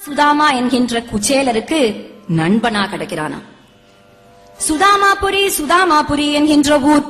சுதாமா என்கின்ற குச்சேலருக்கு நண்பனா கிடைக்கிறானா சுதாமாபுரி சுதாமாபுரி என்கின்ற ஊர்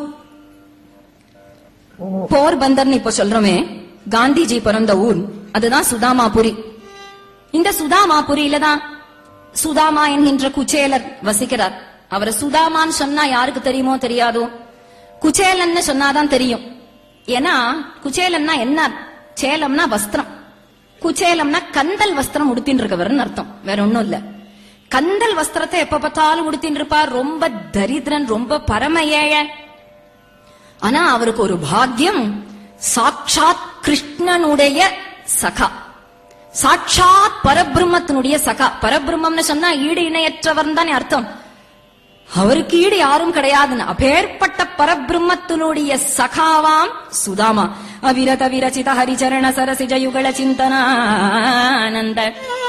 போர்பந்தர்னு இப்ப சொல்றோமே காந்திஜி பிறந்த ஊர் அதுதான் சுதாமாபுரி இந்த சுதாமாபுரியில தான் சுதாமா என்கின்ற குச்சேலர் வசிக்கிறார் அவரை சுதாமான்னு சொன்னா யாருக்கு தெரியுமோ தெரியாதோ குச்சேலன்னு சொன்னாதான் தெரியும் ஏன்னா குச்சேலன்னா என்ன சேலம்னா வஸ்திரம் குச்சேலம்னா கந்தல் வஸ்திரம் உடுத்தின்னு இருக்கவர்னு அர்த்தம் வேற ஒண்ணும் இல்ல கந்தல் வஸ்திரத்தை எப்ப பார்த்தாலும் உடுத்தின்னு இருப்பார் ரொம்ப தரித்திரன் ரொம்ப பரம ஏழை ஆனா அவருக்கு ஒரு பாக்கியம் சாட்சாத் கிருஷ்ணனுடைய சகா சாட்சாத் பரபிரம்மத்தினுடைய சகா பரபிரம்மம்னு சொன்னா ஈடு இணையற்றவர் தானே அர்த்தம் அவருக்கு ஈடு யாரும் கிடையாதுன்னு அப்பேற்பட்ட பரபிரம்மத்தினுடைய சகாவாம் சுதாமா அவிரத விரச்சித ஹரிச்சரண சரசிஜ யுகல சிந்தனானந்த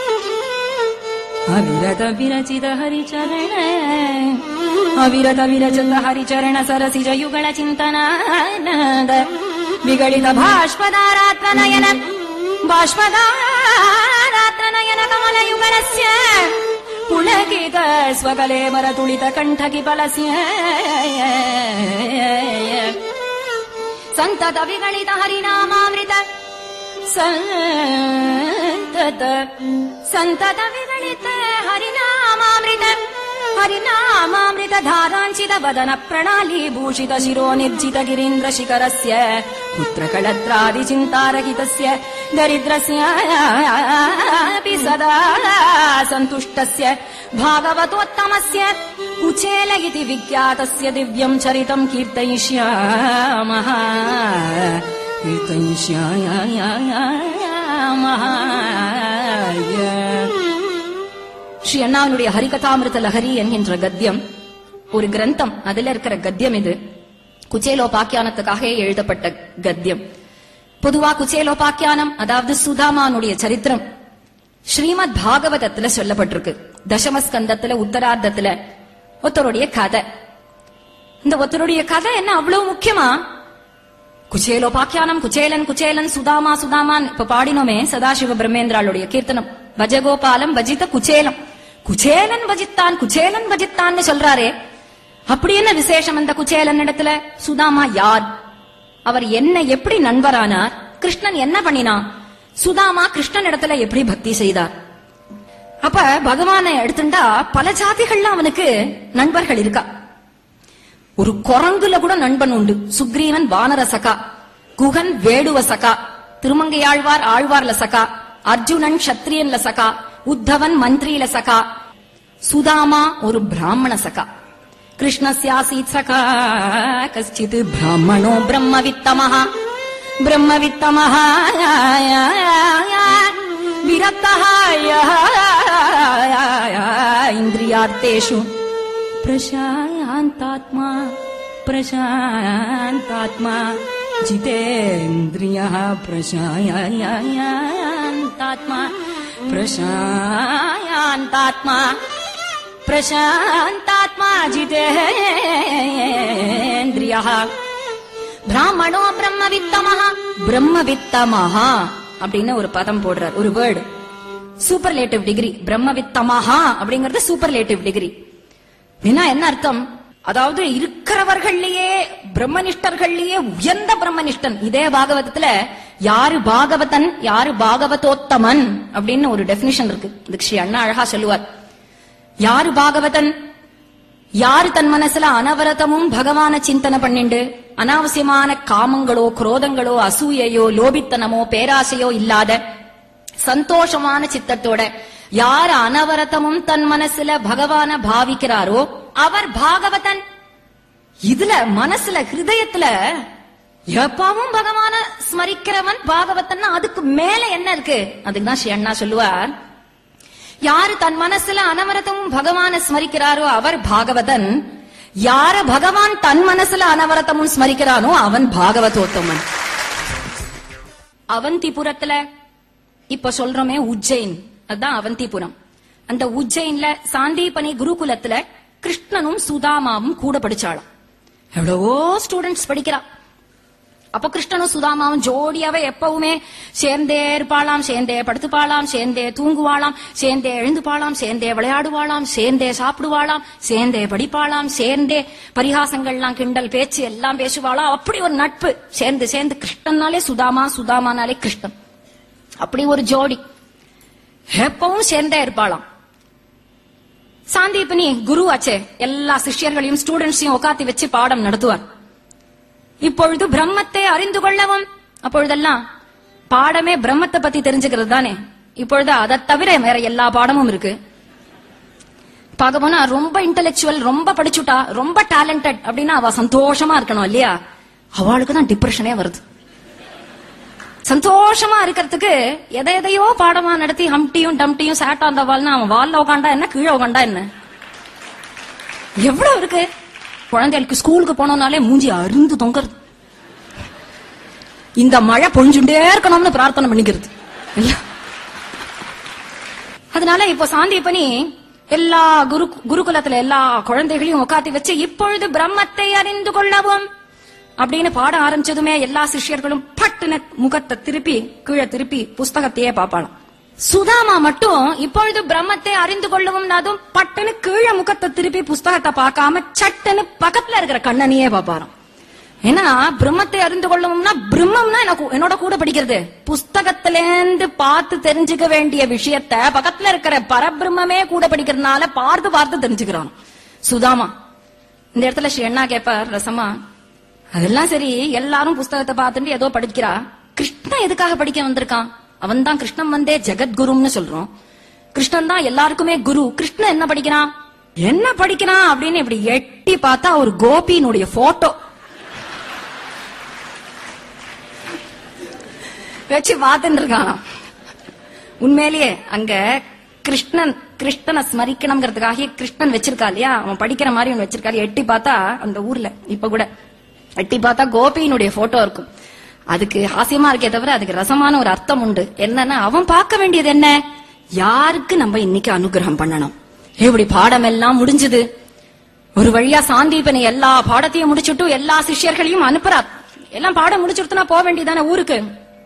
ಅವಿರತ ವಿರಚಿತ ಹರಿಚರಣ ಅವಿರತ ವಿರಚಿತ ಹರಿಚರಣ ಸರಸಿಜ ಯುಗಳ ಚಿಂತನಾನದ ವಿಗಳಿತ ಭಾಷ್ಪದಾರಾತ್ರ ನಯನ ಭಾಷ್ಪದಾರಾತ್ರ ನಯನ ಕಮಲ ಯುಗಲಸ್ಯ ಪುಳಕಿತ ಸ್ವಕಲೆ ಮರ ತುಳಿತ ಕಂಠಕಿ ಫಲಸ್ಯ ಸಂತತ ವಿಗಳಿತ ಹರಿನಾಮಾಮೃತ ಸಂತತ ಸಂತತ ವಿಗಳಿತ ಹರಿನಾಮಾಮೃತ ಹರಿನಾಮಾಮೃತ ಧಾರಾಂಚಿತ ವದನ ಪ್ರಣಾಲಿ ಭೂಷಿತ ಶಿರೋ ನಿರ್ಜಿತ ಗಿರೀಂದ್ರ ಶಿಖರಸ್ಯ ಪುತ್ರ ಕಳತ್ರಾದಿ ಚಿಂತಾರಹಿತಸ್ಯ ದರಿದ್ರಸ್ಯ ಅಪಿ ಸದಾ ಸಂತುಷ್ಟಸ್ಯ ಭಾಗವತೋತ್ತಮಸ್ಯ ಕುಚೇಲ ಇತಿ ವಿಖ್ಯಾತಸ್ಯ ದಿವ್ಯಂ ಚರಿತಂ ಕೀರ್ತಯಿಷ್ಯಾಮಃ ஸ்ரீ அண்ணாவுடைய ஹரிகதாமிருத லஹரி என்கின்ற கத்தியம் ஒரு கிரந்தம் அதுல இருக்கிற கத்தியம் இது குச்சேலோபாக்கியானத்துக்காக எழுதப்பட்ட கத்தியம் பொதுவா குச்சேலோபாக்கியானம் அதாவது சுதாமானுடைய சரித்திரம் ஸ்ரீமத் பாகவதத்துல சொல்லப்பட்டிருக்கு தசமஸ்கந்தத்துல உத்தரார்த்தத்துல ஒருத்தருடைய கதை இந்த ஒருத்தருடைய கதை என்ன அவ்வளவு முக்கியமா குச்சேலோபாக்கியானம் குச்சேலன் குச்சேலன் சுதாமா சுதாமான் இப்ப பாடினோமே சதாசிவ பிரம்மேந்திராளுடைய கீர்த்தனம் பஜகோபாலம் பஜித குச்சேலம் குச்சேலன் பஜித்தான் குச்சேலன் பஜித்தான்னு சொல்றாரே அப்படி என்ன விசேஷம் அந்த குச்சேலன் இடத்துல சுதாமா யார் அவர் என்ன எப்படி நண்பரானார் கிருஷ்ணன் என்ன பண்ணினான் சுதாமா கிருஷ்ணன் இடத்துல எப்படி பக்தி செய்தார் அப்ப பகவானை எடுத்துட்டா பல ஜாதிகள்ல அவனுக்கு நண்பர்கள் இருக்கா ஒரு குரங்குல கூட நண்பன் உண்டு சுக்ரீவன் வானர சகா குகன் வேடுவ சகா திருமங்கையாழ்வார் ஆழ்வார்ல சகா அர்ஜுனன் சத்திரியன்ல சகா உத்தவன் மந்திரியில சகா சுதாமா ஒரு பிராமண சகா கிருஷ்ணஸ்யாசீத் சகா கஷ்டித் பிராமணோ பிரம்மவித்தமஹ பிரம்மவித்தமஹ விரக்தः இந்திரியார்த்தேஷு प्रशान्तात्मा प्रशान्तात्मा जितेन्द्रियः प्रशान्तात्मा प्रशान्तात्मा प्रशान्तात्मा जितेन्द्रियः பிராமணோ பிரம்மவித்தமஹ பிரம்மவித்தமஹா அப்படின்னு ஒரு பதம் போடுறார் ஒரு வேர்டு சூப்பர்லேட்டிவ் டிகிரி பிரம்மவித்தமஹா அப்படிங்கறது சூப்பர்லேட்டிவ் டிகிரி என்ன என்ன அர்த்தம் அதாவது இருக்கிறவர்கள்லயே பிரம்மனிஷ்டர்கள்லயே உயர்ந்த பிரம்மனிஷ்டன் இதே பாகவதத்துல யாரு பாகவதன் யாரு பாகவதோத்தமன் அப்படின்னு ஒரு டெபினிஷன் இருக்கு இதுக்கு ஸ்ரீ அண்ணா அழகா சொல்லுவார் யாரு பாகவதன் யாரு தன் மனசுல அனவரதமும் பகவான சிந்தனை பண்ணிண்டு அனாவசியமான காமங்களோ குரோதங்களோ அசூயையோ லோபித்தனமோ பேராசையோ இல்லாத சந்தோஷமான சித்தத்தோட யார் அனவரதமும் தன் மனசுல பகவான பாவிக்கிறாரோ அவர் பாகவதன் இதுல மனசுல ஹிருதயத்துல எப்பவும் பகவான ஸ்மரிக்கிறவன் பாகவதன் அதுக்கு மேல என்ன இருக்கு அதுக்குதான் ஸ்ரீ அண்ணா சொல்லுவார் யாரு தன் மனசுல அனவரதமும் பகவான ஸ்மரிக்கிறாரோ அவர் பாகவதன் யார பகவான் தன் மனசுல அனவரதமும் ஸ்மரிக்கிறானோ அவன் பாகவதோத்தமன் அவந்திபுரத்துல இப்ப சொல்றோமே உஜ்ஜைன் அதுதான் அவந்திபுரம் அந்த உஜ்ஜைன்ல சாந்தீபனி குருகுலத்துல கிருஷ்ணனும் சுதாமாவும் கூட படிச்சாளாம் எவ்வளவோ ஸ்டூடெண்ட்ஸ் படிக்கிறா அப்ப கிருஷ்ணனும் சுதாமாவும் ஜோடியாவே எப்பவுமே சேர்ந்தே இருப்பாளாம் சேர்ந்தே படுத்துப்பாளாம் சேர்ந்தே தூங்குவாளாம் சேர்ந்தே எழுந்துப்பாளாம் சேர்ந்தே விளையாடுவாளாம் சேர்ந்தே சாப்பிடுவாளாம் சேர்ந்தே படிப்பாளாம் சேர்ந்தே பரிகாசங்கள்லாம் கிண்டல் பேச்சு எல்லாம் பேசுவாளாம் அப்படி ஒரு நட்பு சேர்ந்து சேர்ந்து கிருஷ்ணன்னாலே சுதாமா சுதாமானாலே கிருஷ்ணன் அப்படி ஒரு ஜோடி எப்பவும் சேர்ந்தே இருப்பாளாம் சாந்தீபனி குரு ஆச்சே எல்லா சிஷ்யர்களையும் ஸ்டூடெண்ட்ஸையும் உட்காத்தி வச்சு பாடம் நடத்துவார் இப்பொழுது பிரம்மத்தை அறிந்து கொள்ளவும் அப்பொழுதெல்லாம் பாடமே பிரம்மத்தை பத்தி தெரிஞ்சுக்கிறது தானே இப்பொழுது அதை தவிர வேற எல்லா பாடமும் இருக்கு பார்க்க போனா ரொம்ப இன்டெலெக்சுவல் ரொம்ப படிச்சுட்டா ரொம்ப டேலண்டட் அப்படின்னா அவ சந்தோஷமா இருக்கணும் இல்லையா அவளுக்கு தான் டிப்ரெஷனே வருது சந்தோஷமா இருக்கிறதுக்கு எதை எதையோ பாடமா நடத்தி ஹம்டியும் டம்டியும் சேட்டா அந்த வால்னா அவன் வால்ல உட்காண்டா என்ன கீழே உட்காண்டா என்ன எவ்வளவு இருக்கு குழந்தைகளுக்கு ஸ்கூலுக்கு போனோம்னாலே மூஞ்சி அருந்து தொங்குறது இந்த மழை பொழிஞ்சுட்டே இருக்கணும்னு பிரார்த்தனை பண்ணிக்கிறது இல்ல அதனால இப்போ சாந்தியப்பனி எல்லா குரு குருகுலத்துல எல்லா குழந்தைகளையும் உட்காத்தி வச்சு இப்பொழுது பிரம்மத்தை அறிந்து கொள்ளவும் அப்படின்னு பாட ஆரம்பிச்சதுமே எல்லா சிஷ்யர்களும் பட்டுன முகத்தை திருப்பி கீழே திருப்பி புஸ்தகத்தையே பாப்பாளாம் சுதாமா மட்டும் இப்பொழுது பிரம்மத்தை அறிந்து கொள்ளவும் அதுவும் பட்டுன்னு கீழே முகத்தை திருப்பி புஸ்தகத்தை பார்க்காம சட்டுன்னு பக்கத்துல இருக்கிற கண்ணனையே பாப்பாராம் ஏன்னா பிரம்மத்தை அறிந்து கொள்ளவும்னா பிரம்மம்னா எனக்கு என்னோட கூட படிக்கிறது புஸ்தகத்துல இருந்து பார்த்து தெரிஞ்சுக்க வேண்டிய விஷயத்த பக்கத்துல இருக்கிற பரபிரம்மே கூட படிக்கிறதுனால பார்த்து பார்த்து தெரிஞ்சுக்கிறான் சுதாமா இந்த இடத்துல ஸ்ரீ அண்ணா கேப்பார் ரசமா அதெல்லாம் சரி எல்லாரும் புஸ்தகத்தை பார்த்துட்டு ஏதோ படிக்கிறா கிருஷ்ணன் எதுக்காக படிக்க வந்திருக்கான் அவன் தான் கிருஷ்ணன் வந்தே ஜெகத்குருன்னு சொல்றோம் கிருஷ்ணன் தான் எல்லாருக்குமே குரு கிருஷ்ணன் என்ன படிக்கிறான் என்ன படிக்கிறான் அப்படின்னு இப்படி எட்டி பார்த்தா ஒரு கோபியினுடைய போட்டோ வச்சு பார்த்துட்டு இருக்கான் உண்மையிலேயே அங்க கிருஷ்ணன் கிருஷ்ணனை ஸ்மரிக்கணுங்கிறதுக்காக கிருஷ்ணன் வச்சிருக்கா இல்லையா அவன் படிக்கிற மாதிரி ஒன்று வச்சிருக்காரு எட்டி பார்த்தா அந்த ஊர்ல இப்ப கூட எட்டி பார்த்தா கோபியினுடைய போட்டோ இருக்கும் அதுக்கு ஹாஸ்யமா இருக்கே தவிர அதுக்கு ரசமான ஒரு அர்த்தம் உண்டு என்னன்னா அவன் பார்க்க வேண்டியது என்ன யாருக்கு நம்ம இன்னைக்கு அனுகிரகம் பண்ணணும் இப்படி பாடம் எல்லாம் முடிஞ்சது ஒரு வழியா சாந்தீபனை எல்லா பாடத்தையும் முடிச்சுட்டு எல்லா சிஷ்யர்களையும் அனுப்புறார் எல்லாம் பாடம் முடிச்சுட்டுனா போக வேண்டியதானே ஊருக்கு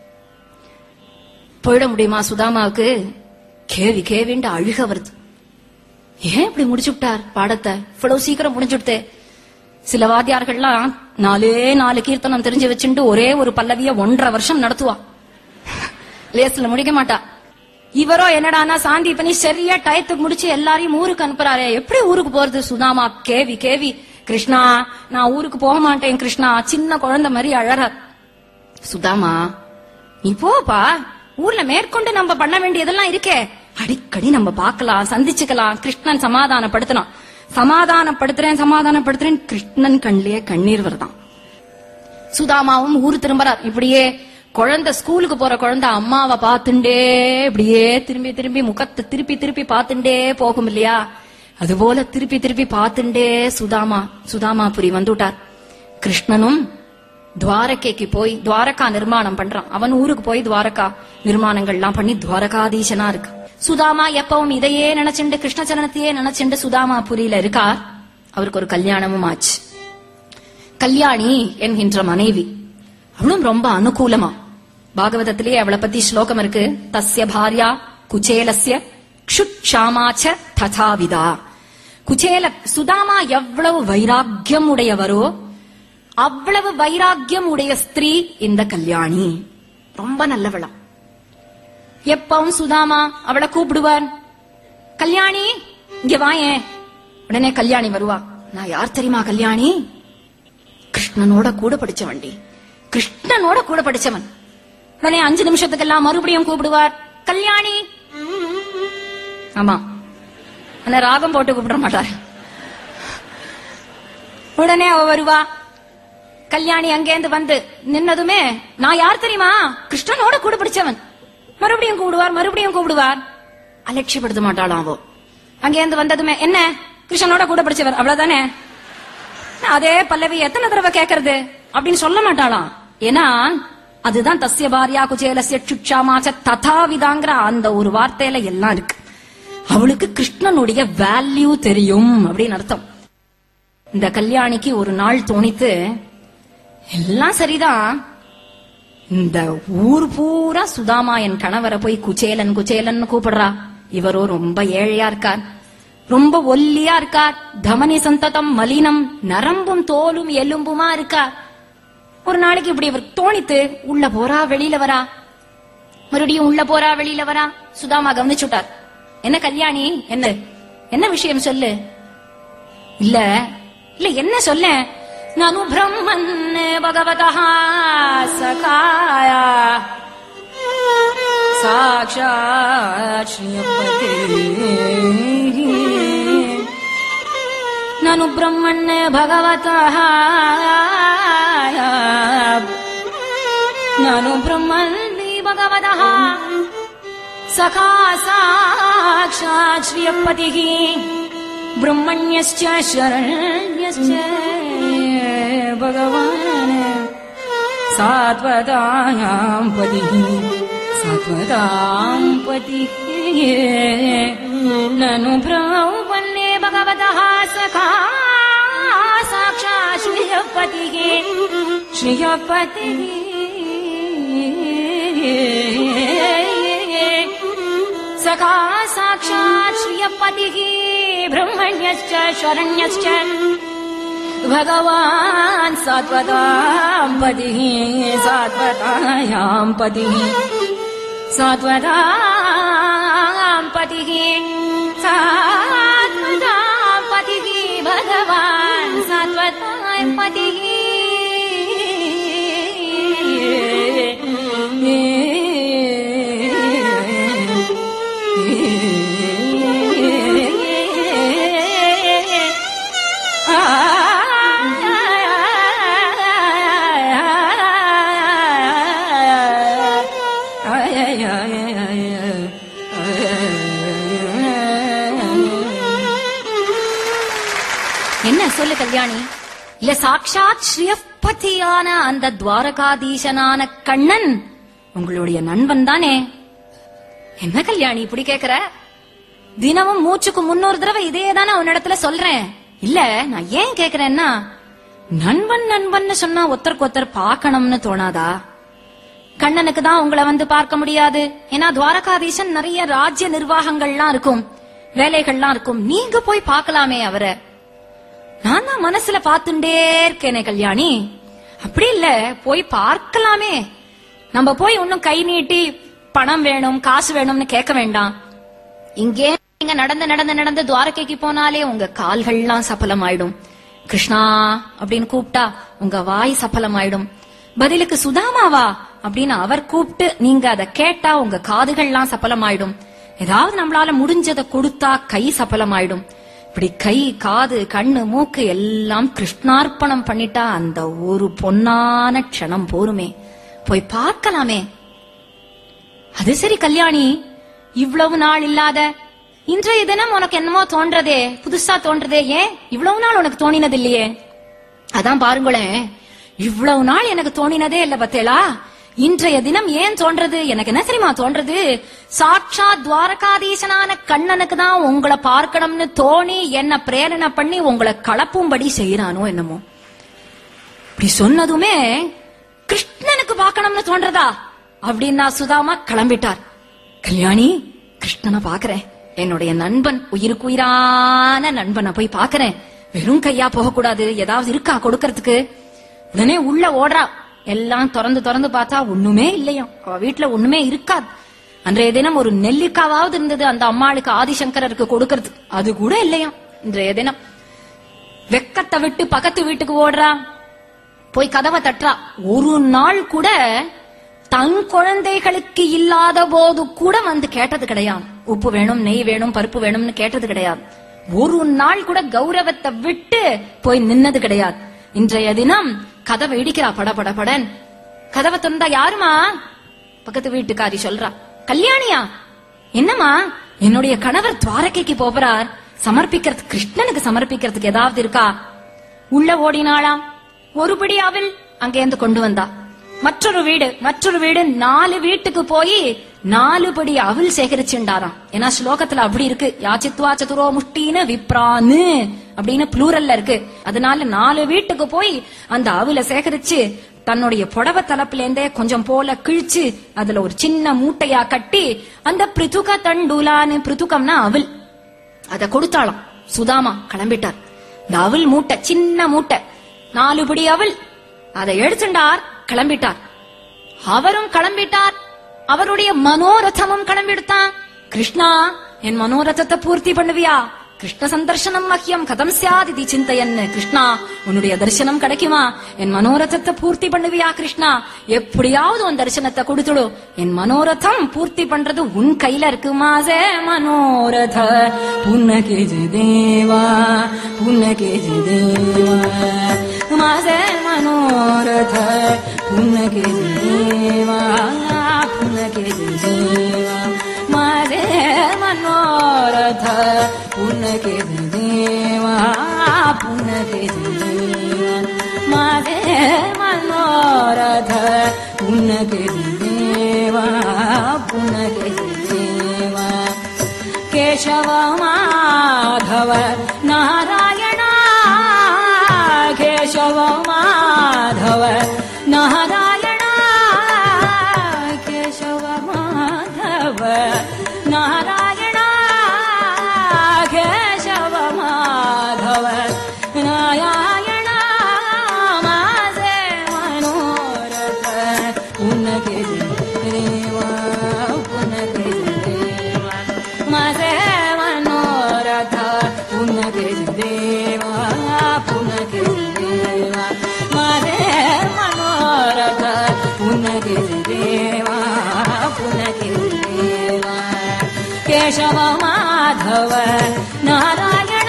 போயிட முடியுமா சுதாமாவுக்கு கேவி கேவிண்டு அழுக வருது ஏன் இப்படி முடிச்சு விட்டார் பாடத்தை இவ்வளவு சீக்கிரம் முடிச்சுடுத்தே சில வாத்தியார்கள்லாம் நாலே நாலு கீர்த்தனம் தெரிஞ்சு வச்சுட்டு ஒரே ஒரு பல்லவிய ஒன்றரை வருஷம் நடத்துவா லேஸ்ல முடிக்க மாட்டா இவரோ என்னடானா சாந்தி பண்ணி சரியா டயத்துக்கு முடிச்சு எல்லாரையும் ஊருக்கு அனுப்புறாரே எப்படி ஊருக்கு போறது சுதாமா கேவி கேவி கிருஷ்ணா நான் ஊருக்கு போக மாட்டேன் கிருஷ்ணா சின்ன குழந்தை மாதிரி அழறார் சுதாமா நீ போப்பா ஊர்ல மேற்கொண்டு நம்ம பண்ண வேண்டியதெல்லாம் இருக்கே அடிக்கடி நம்ம பார்க்கலாம் சந்திச்சுக்கலாம் கிருஷ்ணன் சமாதானப்படுத்தலாம் சமாதானப்படுத்துறேன் சமாதானப்படுத்துறேன் கிருஷ்ணன் கண்ணிலேயே கண்ணீர் வருதான் சுதாமாவும் ஊர் திரும்புறார் இப்படியே குழந்தை ஸ்கூலுக்கு போற குழந்தை அம்மாவை பார்த்துண்டே இப்படியே திரும்பி திரும்பி முகத்தை திருப்பி திருப்பி பார்த்துண்டே போகும் இல்லையா அதுபோல திருப்பி திருப்பி பார்த்துண்டே சுதாமா சுதாமாபுரி வந்துட்டார் கிருஷ்ணனும் துவாரகைக்கு போய் துவாரகா நிர்மாணம் பண்றான் அவன் ஊருக்கு போய் துவாரகா நிர்மாணங்கள்லாம் பண்ணி துவாரகாதீசனா இருக்கு சுதாமா எப்பவும் இதையே நினைச்சுண்டு கிருஷ்ணச்சரணத்தையே நினைச்சுண்டு சுதாமாபுரியில இருக்கார் அவருக்கு ஒரு கல்யாணமும் ஆச்சு கல்யாணி என்கின்ற மனைவி அவளும் ரொம்ப அனுகூலமா பாகவதத்திலே அவளை பத்தி ஸ்லோகம் இருக்கு தஸ்ய பாரியா குச்சேலஸ்ய க்ஷுட்சாமாச்ச ததாவிதா குச்சேல சுதாமா எவ்வளவு வைராக்கியம் உடையவரோ அவ்வளவு வைராக்கியம் உடைய ஸ்திரீ இந்த கல்யாணி ரொம்ப நல்லவளா எப்பவும் சுதாமா அவளை கூப்பிடுவார் கல்யாணி இங்க வாயேன் உடனே கல்யாணி வருவா நான் யார் தெரியுமா கல்யாணி கிருஷ்ணனோட கூட படிச்சவன்டி கிருஷ்ணனோட கூட படிச்சவன் உடனே அஞ்சு நிமிஷத்துக்கெல்லாம் மறுபடியும் கூப்பிடுவார் கல்யாணி ஆமா ஆனா ராகம் போட்டு கூப்பிட மாட்டார் உடனே அவ வருவா கல்யாணி அங்கேந்து வந்து நின்னதுமே நான் யார் தெரியுமா கிருஷ்ணனோட கூட படிச்சவன் மறுபடியும் கூப்பிடுவார் மறுபடியும் கூப்பிடுவார் அலட்சியப்படுத்த மாட்டாளாம் அவோ அங்கேந்து வந்ததுமே என்ன கிருஷ்ணனோட கூட படிச்சவர் அவ்வளவுதானே அதே பல்லவி எத்தனை தடவை கேக்குறது அப்படின்னு சொல்ல மாட்டாளாம் ஏன்னா அதுதான் தஸ்ய பாரியா குச்சேலசிய சுட்சாமாச்ச ததாவிதாங்கிற அந்த ஒரு வார்த்தையில எல்லாம் இருக்கு அவளுக்கு கிருஷ்ணனுடைய வேல்யூ தெரியும் அப்படின்னு அர்த்தம் இந்த கல்யாணிக்கு ஒரு நாள் தோணித்து எல்லாம் சரிதான் இந்த ஊர் பூரா சுதாமா என் கணவரை போய் குச்சேலன் குச்சேலன் கூப்பிடுறா இவரோ ரொம்ப ஏழையா இருக்கார் ரொம்ப ஒல்லியா இருக்கார் தமனி சந்ததம் மலினம் நரம்பும் தோலும் எலும்புமா இருக்கார் ஒரு நாளைக்கு இப்படி இவர் தோணித்து உள்ள போறா வெளியில வரா மறுபடியும் உள்ள போறா வெளியில வரா சுதாமா கவனிச்சுட்டார் என்ன கல்யாணி என்ன என்ன விஷயம் சொல்லு இல்ல இல்ல என்ன சொல்ல நானு பிரம்மன் பகவதா சகாயா சாட்சாத் ஸ்ரீயப்பதே நானு பிரம்மன் பகவதா நானு பிரம்மன் பகவதः सखा साक्षात् श्रियपतिः ब्रह्मण्यश्च शरण्यश्च भगवान् सात्वतायाम् पतिः सात्वताम् पतिः ननु ब्रह्मण्ये भगवतः सखा साक्षात् श्रियपतिः श्रियपतिः सखा साक्षात् श्रियपतिः ब्रह्मण्यश्च शरण्यश्च भगवान् सात्वताम् पतिः सात्वतायाम् पतिः सात्वताम् पतिः सात्वताम् पतिः भगवान् सात्वताम् पतिः என்ன சொல்லு கல்யாணி இல்ல சாட்சாத் ஸ்ரீயப்பதியான அந்த துவாரகாதீசனான கண்ணன் உங்களுடைய நண்பன் தானே என்ன கல்யாணி இப்படி கேக்குற தினமும் மூச்சுக்கு முன்னூறு தடவை இதே தானே உன்னிடத்துல சொல்றேன் இல்ல நான் ஏன் கேக்குறேன்னா நண்பன் நண்பன்னு சொன்னா ஒருத்தருக்கு ஒருத்தர் பார்க்கணும்னு தோணாதா கண்ணனுக்கு தான் உங்களை வந்து பார்க்க முடியாது ஏன்னா துவாரகாதீசன் நிறைய ராஜ்ய நிர்வாகங்கள்லாம் இருக்கும் வேலைகள்லாம் இருக்கும் நீங்க போய் பார்க்கலாமே அவரை நான் தான் மனசுல பாத்துட்டே இருக்கேனே கல்யாணி அப்படி இல்ல போய் பார்க்கலாமே நம்ம போய் இன்னும் கை நீட்டி பணம் வேணும் காசு வேணும்னு கேட்க வேண்டாம் இங்கே நீங்க நடந்து நடந்து நடந்து துவாரகைக்கு போனாலே உங்க கால்கள்லாம் சபலமாயிடும் கிருஷ்ணா அப்படின்னு கூப்பிட்டா உங்க வாய் சபலமாயிடும் பதிலுக்கு சுதாமாவா அப்படின்னு அவர் கூப்பிட்டு நீங்க அதை கேட்டா உங்க காதுகள்லாம் சபலமாயிடும் ஏதாவது நம்மளால முடிஞ்சதை கொடுத்தா கை சபலமாயிடும் இப்படி கை காது கண்ணு மூக்கு எல்லாம் கிருஷ்ணார்ப்பணம் பண்ணிட்டா அந்த ஒரு பொன்னான க்ஷணம் போருமே போய் பார்க்கலாமே அது சரி கல்யாணி இவ்வளவு நாள் இல்லாத இன்றைய தினம் உனக்கு என்னமோ தோன்றதே புதுசா தோன்றதே ஏன் இவ்வளவு நாள் உனக்கு தோணினது இல்லையே அதான் பாருங்களேன் இவ்வளவு நாள் எனக்கு தோணினதே இல்ல பத்தேளா இன்றைய தினம் ஏன் தோன்றது எனக்கு என்ன தெரியுமா தோன்றது சாட்சா துவாரகாதீசனான கண்ணனுக்கு தான் உங்களை பார்க்கணும்னு தோணி என்ன பிரேரணை பண்ணி உங்களை கலப்பும்படி செய்யறானோ என்னமோ இப்படி சொன்னதுமே கிருஷ்ணனுக்கு பார்க்கணும்னு தோன்றதா அப்படின்னா சுதாமா கிளம்பிட்டார் கல்யாணி கிருஷ்ணனை பாக்குறேன் என்னுடைய நண்பன் உயிருக்கு உயிரான நண்பனை போய் பாக்குறேன் வெறும் கையா போகக்கூடாது ஏதாவது இருக்கா கொடுக்கறதுக்கு உடனே உள்ள ஓடுறா எல்லாம் திறந்து திறந்து பார்த்தா ஒண்ணுமே இல்லையாம் அவ வீட்டுல ஒண்ணுமே இருக்காது அன்றைய தினம் ஒரு நெல்லிக்காவாவது இருந்தது அந்த அம்மாளுக்கு ஆதிசங்கரருக்கு கொடுக்கறதுக்கு அது கூட இல்லையாம் இன்றைய தினம் வெக்கத்தை விட்டு பக்கத்து வீட்டுக்கு ஓடுறா போய் கதவை தட்டுறா ஒரு நாள் கூட தன் குழந்தைகளுக்கு இல்லாத போது கூட வந்து கேட்டது கிடையாது உப்பு வேணும் நெய் வேணும் பருப்பு வேணும்னு கேட்டது கிடையாது ஒரு நாள் கூட கௌரவத்தை விட்டு போய் நின்னது கிடையாது இன்றைய தினம் கதவை இடிக்கிறா பட பட படன் கதவை திறந்தா யாருமா பக்கத்து வீட்டுக்காரி சொல்றா கல்யாணியா என்னம்மா என்னுடைய கணவர் துவாரகைக்கு போகிறார் சமர்ப்பிக்கிறதுக்கு கிருஷ்ணனுக்கு சமர்ப்பிக்கிறதுக்கு ஏதாவது இருக்கா உள்ள ஓடினாளாம் ஒருபடி அவள் அங்கேருந்து கொண்டு வந்தா மற்றொரு வீடு மற்றொரு வீடு நாலு வீட்டுக்கு போய் நாலு படி அவள் சேகரிச்சுண்டாராம் ஏன்னா ஸ்லோகத்துல அப்படி இருக்கு யாச்சித்வா சதுரோ முஷ்டின்னு விப்ரான்னு அப்படின்னு ப்ளூரல்ல இருக்கு அதனால நாலு வீட்டுக்கு போய் அந்த அவளை சேகரிச்சு தன்னுடைய புடவை தலப்பிலேருந்தே கொஞ்சம் போல கிழிச்சு அதுல ஒரு சின்ன மூட்டையா கட்டி அந்த பிரிதுக தண்டுலான்னு பிரிதுகம்னா அவள் அத கொடுத்தாளாம் சுதாமா கிளம்பிட்டார் இந்த அவள் மூட்டை சின்ன மூட்டை நாலு பிடி அவள் அதை எடுத்துட்டார் கிளம்பிட்டார் அவரும் கிளம்பிட்டார் அவருடைய மனோரதமும் கிளம்பிடுத்தான் கிருஷ்ணா என் மனோரதத்தை பூர்த்தி பண்ணுவியா கிருஷ்ண சந்தர்சனம் மஹ்யம் கதம் சியாத் இது சிந்தையன்னு கிருஷ்ணா உன்னுடைய தரிசனம் கிடைக்குமா என் மனோரதத்தை பூர்த்தி பண்ணுவியா கிருஷ்ணா எப்படியாவது உன் தரிசனத்தை கொடுத்துடு என் மனோரதம் பூர்த்தி பண்றது உன் கையில இருக்கு மாசே மனோரத புன்னகே தேவா புன்னகே தேவா மாசே மனோரத புன்னகே தேவா புன்னகே தேவா மாசே மனோரத புன்னகே தேவா புன்னகே தேவா மாசே மனோரத புன்னகே தேவா புன்னகே தேவா ಕೇಶವ ಮಾಧವ ನಾರಾಯಣ ಕೇಶವ ಮಾಧವ ನಾರಾಯಣ ಕೇಶವ ಮಾಧವ ನಾರಾಯಣ ಕೇಶವ ಮಾಧವ ನಾರಾಯಣ ಮಾಸೆ ಮನೋರಥ ಉನ್ನಗೆ ದೇವ ಉನ್ನಗೆ ದೇವ ಮಸೆ ಮನೋರಥ ಉನ್ನಗೆ ದೇವ ಪುನಗೆ ದೇವ ಮಸೆ ಮನೋರಥ ಉನ್ನಗೆ ದೇವ ಪುನಗೆ ದೇವ ಕೇಶವ ಮಾಧವ ನಾರಾಯಣ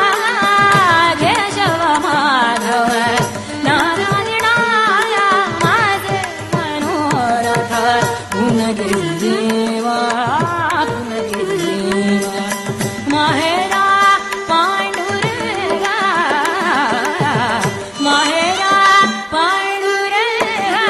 ಕೇಶವ ಮಾಧವ ನಾರಾಯಣ ಮಾಧವ ಮನೋರಥ ಉನಗೆ ದೇವ ಉನಗೆ ದೇವ ಮಹೇರ ಪಾಂಡುರಂಗ ಮಹೇರ ಪಾಂಡುರಂಗ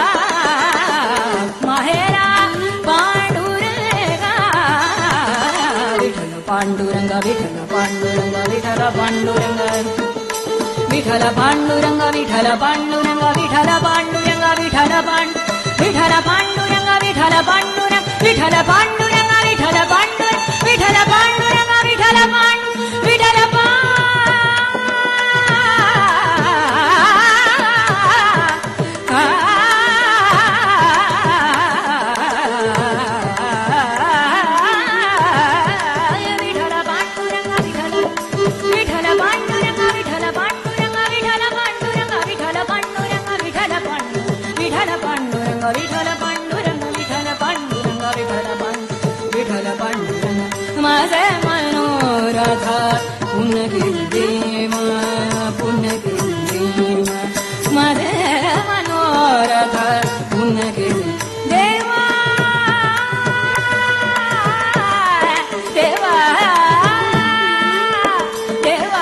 ಮಹೇರ ಪಾಂಡುರಂಗ ವಿಠಲ ಪಾಂಡುರಂಗ ವಿಠಲ ಪಾಂಡುರಂಗ ವಿಠಲ ಪಾಂಡುರಂಗ ವಿಠಲ ಪಾಂಡುರಂಗ ವಿಠಲ ಪಾಂಡುರಂಗ ವಿಠಲ ಪಾಂಡುರಂಗ ವಿಠಲ ಪಾಂಡು ವಿಠಲ ಪಾಂಡುರಂಗ ವಿಠಲ ಪಾಂಡುರಂಗ ವಿಠಲ ಪಾಂಡುರಂಗ ವಿಠಲ ಪಾಂಡು ವಿಠಲ ಪಾಂಡುರಂಗ ವಿಠಲ ಪಾಂಡು ವಿಠಲ ವಿಠಲ ಪಾಂಡುರಂಗ ವಿಠಲ ವಿಠಲ ಪಾಂಡುರಂಗ ವಿಠಲ ಪಾಂಡುರಂಗ ವಿಠಲ ಪಾಂಡುರಂಗ ವಿಠಲ ಪಾಂಡುರಂಗ ವಿಠಲ ಪಾಂಡು ವಿಠಲ ಪಾಂಡುರಂಗ ವಿಠಲ ಪಾಂಡುರಂಗ ವಿಠಲ ಪಾಂಡುರಂಗ ವಿಠಲ ಪಾಂಡು ವಿಠಲ ಪಾಂಡುರಂಗ ಮದ ಮನೋರಥ ಪುನಗೆ ದೇವ ಪುನಗೆ ದೇವ ಮದ ಮನೋರಥ ಪುನಗೆ ದೇವ ದೇವ ದೇವ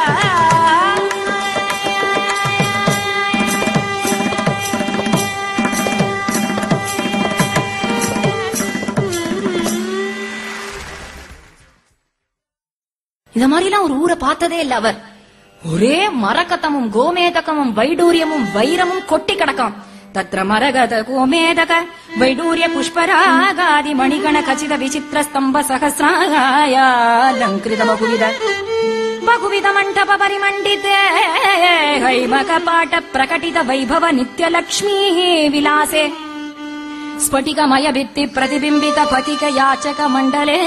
இந்த மாதிரிலாம் ஒரு ஊரை பார்த்ததே இல்ல அவர் ஒரே மரகதமும் கோமேதகமும் வைடூரியமும் வைரமும் கொட்டி கிடக்கும் தத்ர மரகத கோமேதக வைடூரிய புஷ்பராகாதி மணிகண கச்சித விசித்திர ஸ்தம்ப சகசிராயாலங்கிருத மகுவித बहुविध मण्डप परिमण्डिते हैमक पाट प्रकटित वैभव नित्य लक्ष्मी विलासे स्फटिकमय भित्ति प्रतिबिम्बित फतिक याचक मण्डले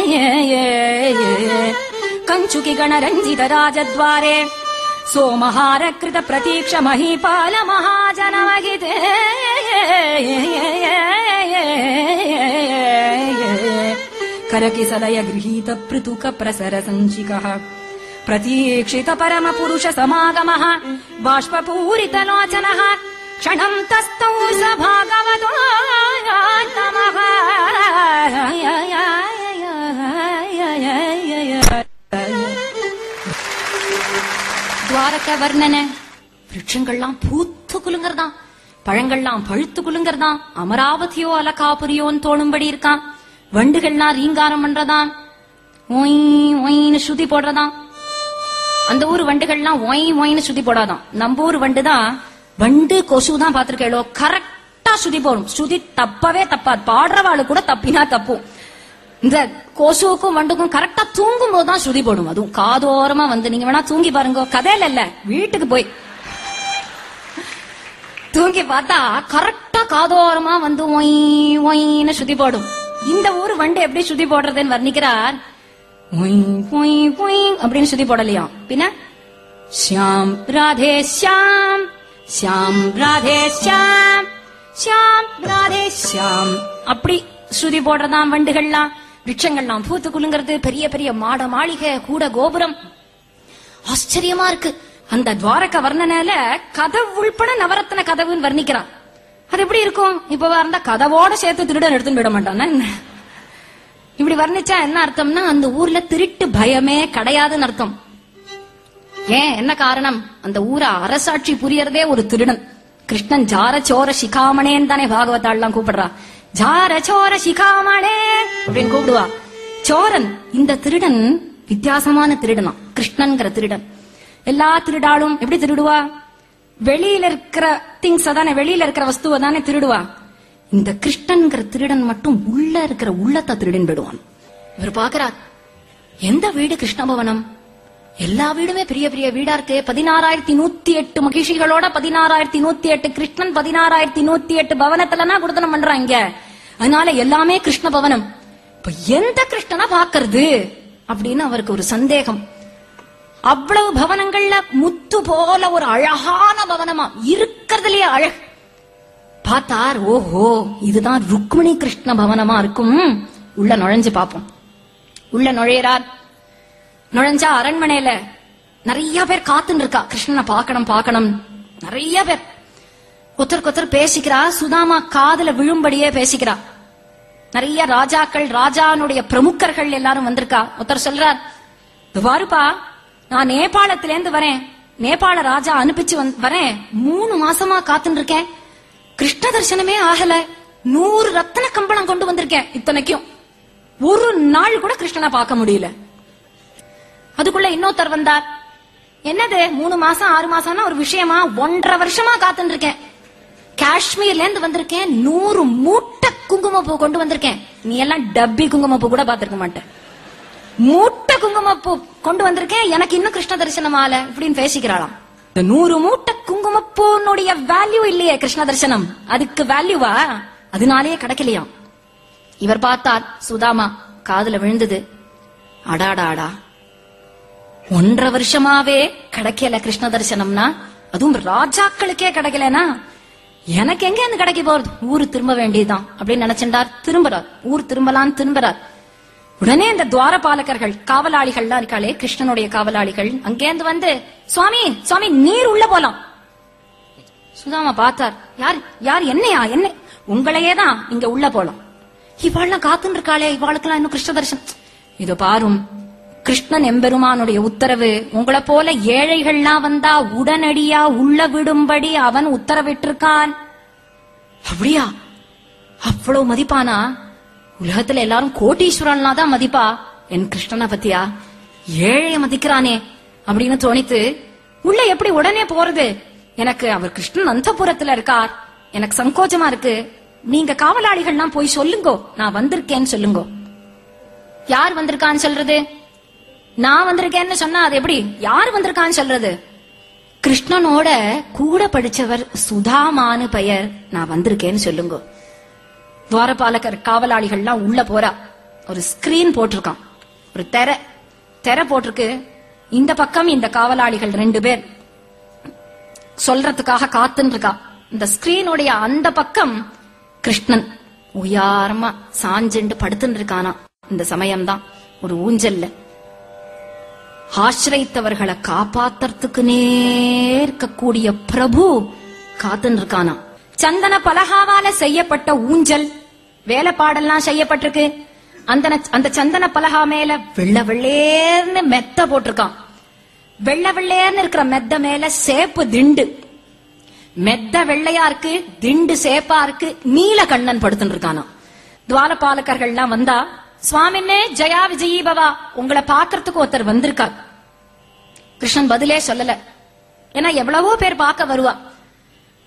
कञ्चुकि गणरञ्जित राजद्वारे सोमहार कृत प्रतीक्ष महीपाल महाजनमहिते करकिसलय गृहीत पृथुक प्रसर सञ्चिकः प्रतीक्षित परम पुरुष समागमः बाष्पपूरित लोचनः क्षणम् तस्थौ स भागवतो नमः துவாரக வர்ணனை விருட்சங்கள்லாம் பூத்து குலுங்கறதாம் பழங்கள்லாம் பழுத்து குலுங்கறதாம் அமராவதியோ அலகாபுரியோன்னு தோணும்படி இருக்கான் வண்டுகள்லாம் ரீங்காரம் பண்றதாம் ஒய் ஒயின்னு ஸ்ருதி போடுறதாம் அந்த ஊர் வண்டுகள்லாம் ஒய் ஒயின்னு ஸ்ருதி போடாதாம் நம்ம ஊர் வண்டுதான் வண்டு கொசு தான் பாத்திருக்கேளோ கரெக்டா ஸ்ருதி போடும் ஸ்ருதி தப்பவே தப்பாது பாடுறவாளு கூட தப்பினா தப்பும் இந்த கொசுவுக்கும் வண்டுக்கும் கரெக்டா தூங்கும் போதுதான் ஸ்ருதி போடும் அதுவும் காதோரமா வந்து நீங்க வேணா தூங்கி பாருங்க கதையில இல்ல வீட்டுக்கு போய் தூங்கி பார்த்தா கரெக்டா காதோரமா வந்து ஒய் ஒயின்னு ஸ்ருதி போடும் இந்த ஊர் வண்டு எப்படி ஸ்ருதி போடுறதுன்னு வர்ணிக்கிறார் ஒய் ஒய் ஒய் அப்படின்னு ஸ்ருதி போடலையா பின்ன ஷியாம் ராதே ஷியாம் ஷியாம் ராதே ஷியாம் ஷியாம் ராதே ஷியாம் அப்படி ஸ்ருதி போடுறதாம் வண்டுகள்லாம் விருட்சங்கள்லாம் பூத்து குலுங்கிறது பெரிய பெரிய மாட மாளிகை கூட கோபுரம் ஆச்சரியமா இருக்கு அந்த துவாரக வர்ணனையில கதவு உள்பட நவரத்ன கதவுன்னு வர்ணிக்கிறான் அது எப்படி இருக்கும் இப்ப இருந்தா கதவோட சேர்த்து திருடன் எடுத்துன்னு விட மாட்டானா என்ன இப்படி வர்ணிச்சா என்ன அர்த்தம்னா அந்த ஊர்ல திருட்டு பயமே கிடையாதுன்னு அர்த்தம் ஏன் என்ன காரணம் அந்த ஊரை அரசாட்சி புரியறதே ஒரு திருடன் கிருஷ்ணன் ஜார சோர சிகாமணேன்னு தானே பாகவதாள்லாம் கூப்பிடுறா ஜார சோர சிகாமணே அப்படின்னு கூப்பிடுவா சோரன் இந்த திருடன் வித்தியாசமான திருடனா கிருஷ்ணன்கிற திருடன் எல்லா திருடாளும் எப்படி திருடுவா வெளியில இருக்கிற திங்ஸ் தானே வெளியில இருக்கிற வஸ்துவை தானே திருடுவா இந்த கிருஷ்ணன்கிற திருடன் மட்டும் உள்ள இருக்கிற உள்ளத்தை திருடன் போயிடுவான் இவர் பாக்குறார் எந்த வீடு கிருஷ்ணபவனம் எல்லா வீடுமே பெரிய பெரிய வீடா இருக்கு பதினாறாயிரத்தி நூத்தி எட்டு மகிழ்ச்சிகளோட பதினாறாயிரத்தி நூத்தி எட்டு கிருஷ்ணன் பதினாறாயிரத்தி நூத்தி எட்டு பவனத்துலனா குடுத்தனம் பண்றாங்க அதனால எல்லாமே கிருஷ்ண பவனம் இப்ப எந்த கிருஷ்ணனா பாக்குறது அப்படின்னு அவருக்கு ஒரு சந்தேகம் அவ்வளவு பவனங்கள்ல முத்து போல ஒரு அழகான பவனமா இருக்கிறதுலயே அழகு பார்த்தார் ஓஹோ இதுதான் ருக்மிணி கிருஷ்ண பவனமா இருக்கும் உள்ள நுழைஞ்சு பாப்போம் உள்ள நுழையறார் நுழைஞ்சா அரண்மனையில நிறைய பேர் காத்துன்னு இருக்கா கிருஷ்ணனை பார்க்கணும் பார்க்கணும் நிறைய பேர் ஒருத்தருக்கு ஒருத்தர் பேசிக்கிறா சுதாமா காதுல விழும்படியே பேசிக்கிறா நிறைய ராஜாக்கள் ராஜானுடைய பிரமுக்கர்கள் எல்லாரும் வந்திருக்கா ஒருத்தர் சொல்றார் "இதோ பாருப்பா நான் நேபாளத்துல இருந்து வரேன் நேபாள ராஜா அனுப்பிச்சு வந்து- வரேன் மூணு மாசமா காத்துன்னு இருக்கேன் கிருஷ்ண தரிசனமே ஆகல நூறு ரத்தன கம்பளம் கொண்டு வந்திருக்கேன் இத்தனைக்கும் ஒரு நாள் கூட கிருஷ்ணனை பார்க்க முடியல அதுக்குள்ள இன்னொருத்தர் வந்தார் என்னது மூணு மாசம் ஆறு மாசம்னா ஒரு விஷயமா ஒன்றரை வருஷமா காத்துட்டு இருக்கேன் காஷ்மீர்ல இருந்து வந்திருக்கேன் நூறு மூட்டை குங்குமப்பூ கொண்டு வந்திருக்கேன் நீ எல்லாம் டப்பி குங்குமப்பூ கூட பாத்திருக்க மாட்டேன் மூட்டை குங்குமப்பூ கொண்டு வந்திருக்கேன் எனக்கு இன்னும் கிருஷ்ண தரிசனம் ஆல இப்படின்னு பேசிக்கிறாளாம் இந்த நூறு மூட்டை குங்குமப்பூனுடைய வேல்யூ இல்லையே கிருஷ்ண தரிசனம் அதுக்கு வேல்யூவா அதனாலேயே கிடைக்கலையாம் இவர் பார்த்தார் சுதாமா காதுல விழுந்தது அடாடாடா ஒன்றரை வருஷமாவே கிடைக்கல கிருஷ்ண தரிசனம்னா அதுவும் ராஜாக்களுக்கே கிடைக்கலனா எனக்கு எங்க இருந்து கிடைக்க போறது ஊரு திரும்ப வேண்டியதுதான் அப்படின்னு நினைச்சிருந்தார் திரும்புறார் ஊர் திரும்பலான்னு திரும்புறார் உடனே இந்த துவாரபாலகர்கள் காவலாளிகள்லாம் இருக்காளே கிருஷ்ணனுடைய காவலாளிகள் அங்கேருந்து வந்து சுவாமி சுவாமி நீர் உள்ள போலாம் சுதாமா பார்த்தார் யார் யார் என்னையா என்ன உங்களையே தான் இங்க உள்ள போலாம் இவாள்லாம் காத்துன்னு இருக்காளே இவாளுக்கெல்லாம் இன்னும் கிருஷ்ண தரிசனம் இதோ பாரும் கிருஷ்ணன் எம்பெருமானுடைய உத்தரவு உங்களை போல ஏழைகள்லாம் வந்தா உடனடியா உள்ள விடும்படி அவன் உத்தரவிட்டிருக்கான் அப்படியா அவ்வளவு மதிப்பானா உலகத்துல எல்லாரும் கோட்டீஸ்வரன்லாம் தான் மதிப்பா என் கிருஷ்ணனை பத்தியா ஏழைய மதிக்கிறானே அப்படின்னு தோணித்து உள்ள எப்படி உடனே போறது எனக்கு அவர் கிருஷ்ணன் அந்தபுரத்துல இருக்கார் எனக்கு சங்கோஜமா இருக்கு நீங்க காவலாளிகள்லாம் போய் சொல்லுங்கோ நான் வந்திருக்கேன்னு சொல்லுங்கோ யார் வந்திருக்கான்னு சொல்றது நான் வந்திருக்கேன்னு சொன்னா அது எப்படி யார் வந்திருக்கான்னு சொல்றது கிருஷ்ணனோட கூட படிச்சவர் சுதாமானு பெயர் நான் வந்திருக்கேன்னு சொல்லுங்க துவாரபாலகர் காவலாளிகள்லாம் உள்ள போறா ஒரு ஸ்கிரீன் போட்டிருக்கான் ஒரு தெரை தெரை போட்டிருக்கு இந்த பக்கம் இந்த காவலாளிகள் ரெண்டு பேர் சொல்றதுக்காக காத்துன்னு இருக்கா இந்த ஸ்கிரீனுடைய அந்த பக்கம் கிருஷ்ணன் உயாரமா சாஞ்சுண்டு படுத்துன்னு இருக்கானா இந்த சமயம்தான் ஒரு ஊஞ்சல்ல ஆசிரியத்தவர்களை காப்பாத்துறதுக்குனே இருக்கக்கூடிய பிரபு காத்துன்னு இருக்கானா சந்தன பலகாவால செய்யப்பட்ட ஊஞ்சல் வேலைப்பாடெல்லாம் செய்யப்பட்டிருக்கு அந்த அந்த சந்தன பலகா மேல வெள்ள வெள்ளேர்னு மெத்த போட்டிருக்கான் வெள்ள வெள்ளேர்னு இருக்கிற மெத்த மேல சேப்பு திண்டு மெத்த வெள்ளையா இருக்கு திண்டு சேப்பா இருக்கு நீல கண்ணன் படுத்துட்டு இருக்கானா துவாரபாலகர்கள்லாம் வந்தா சுவாமின்னே ஜெயா விஜயி பவா உங்களை பாக்குறதுக்கு ஒருத்தர் வந்திருக்கார் கிருஷ்ணன் பதிலே சொல்லல ஏன்னா எவ்வளவோ பேர் பார்க்க வருவா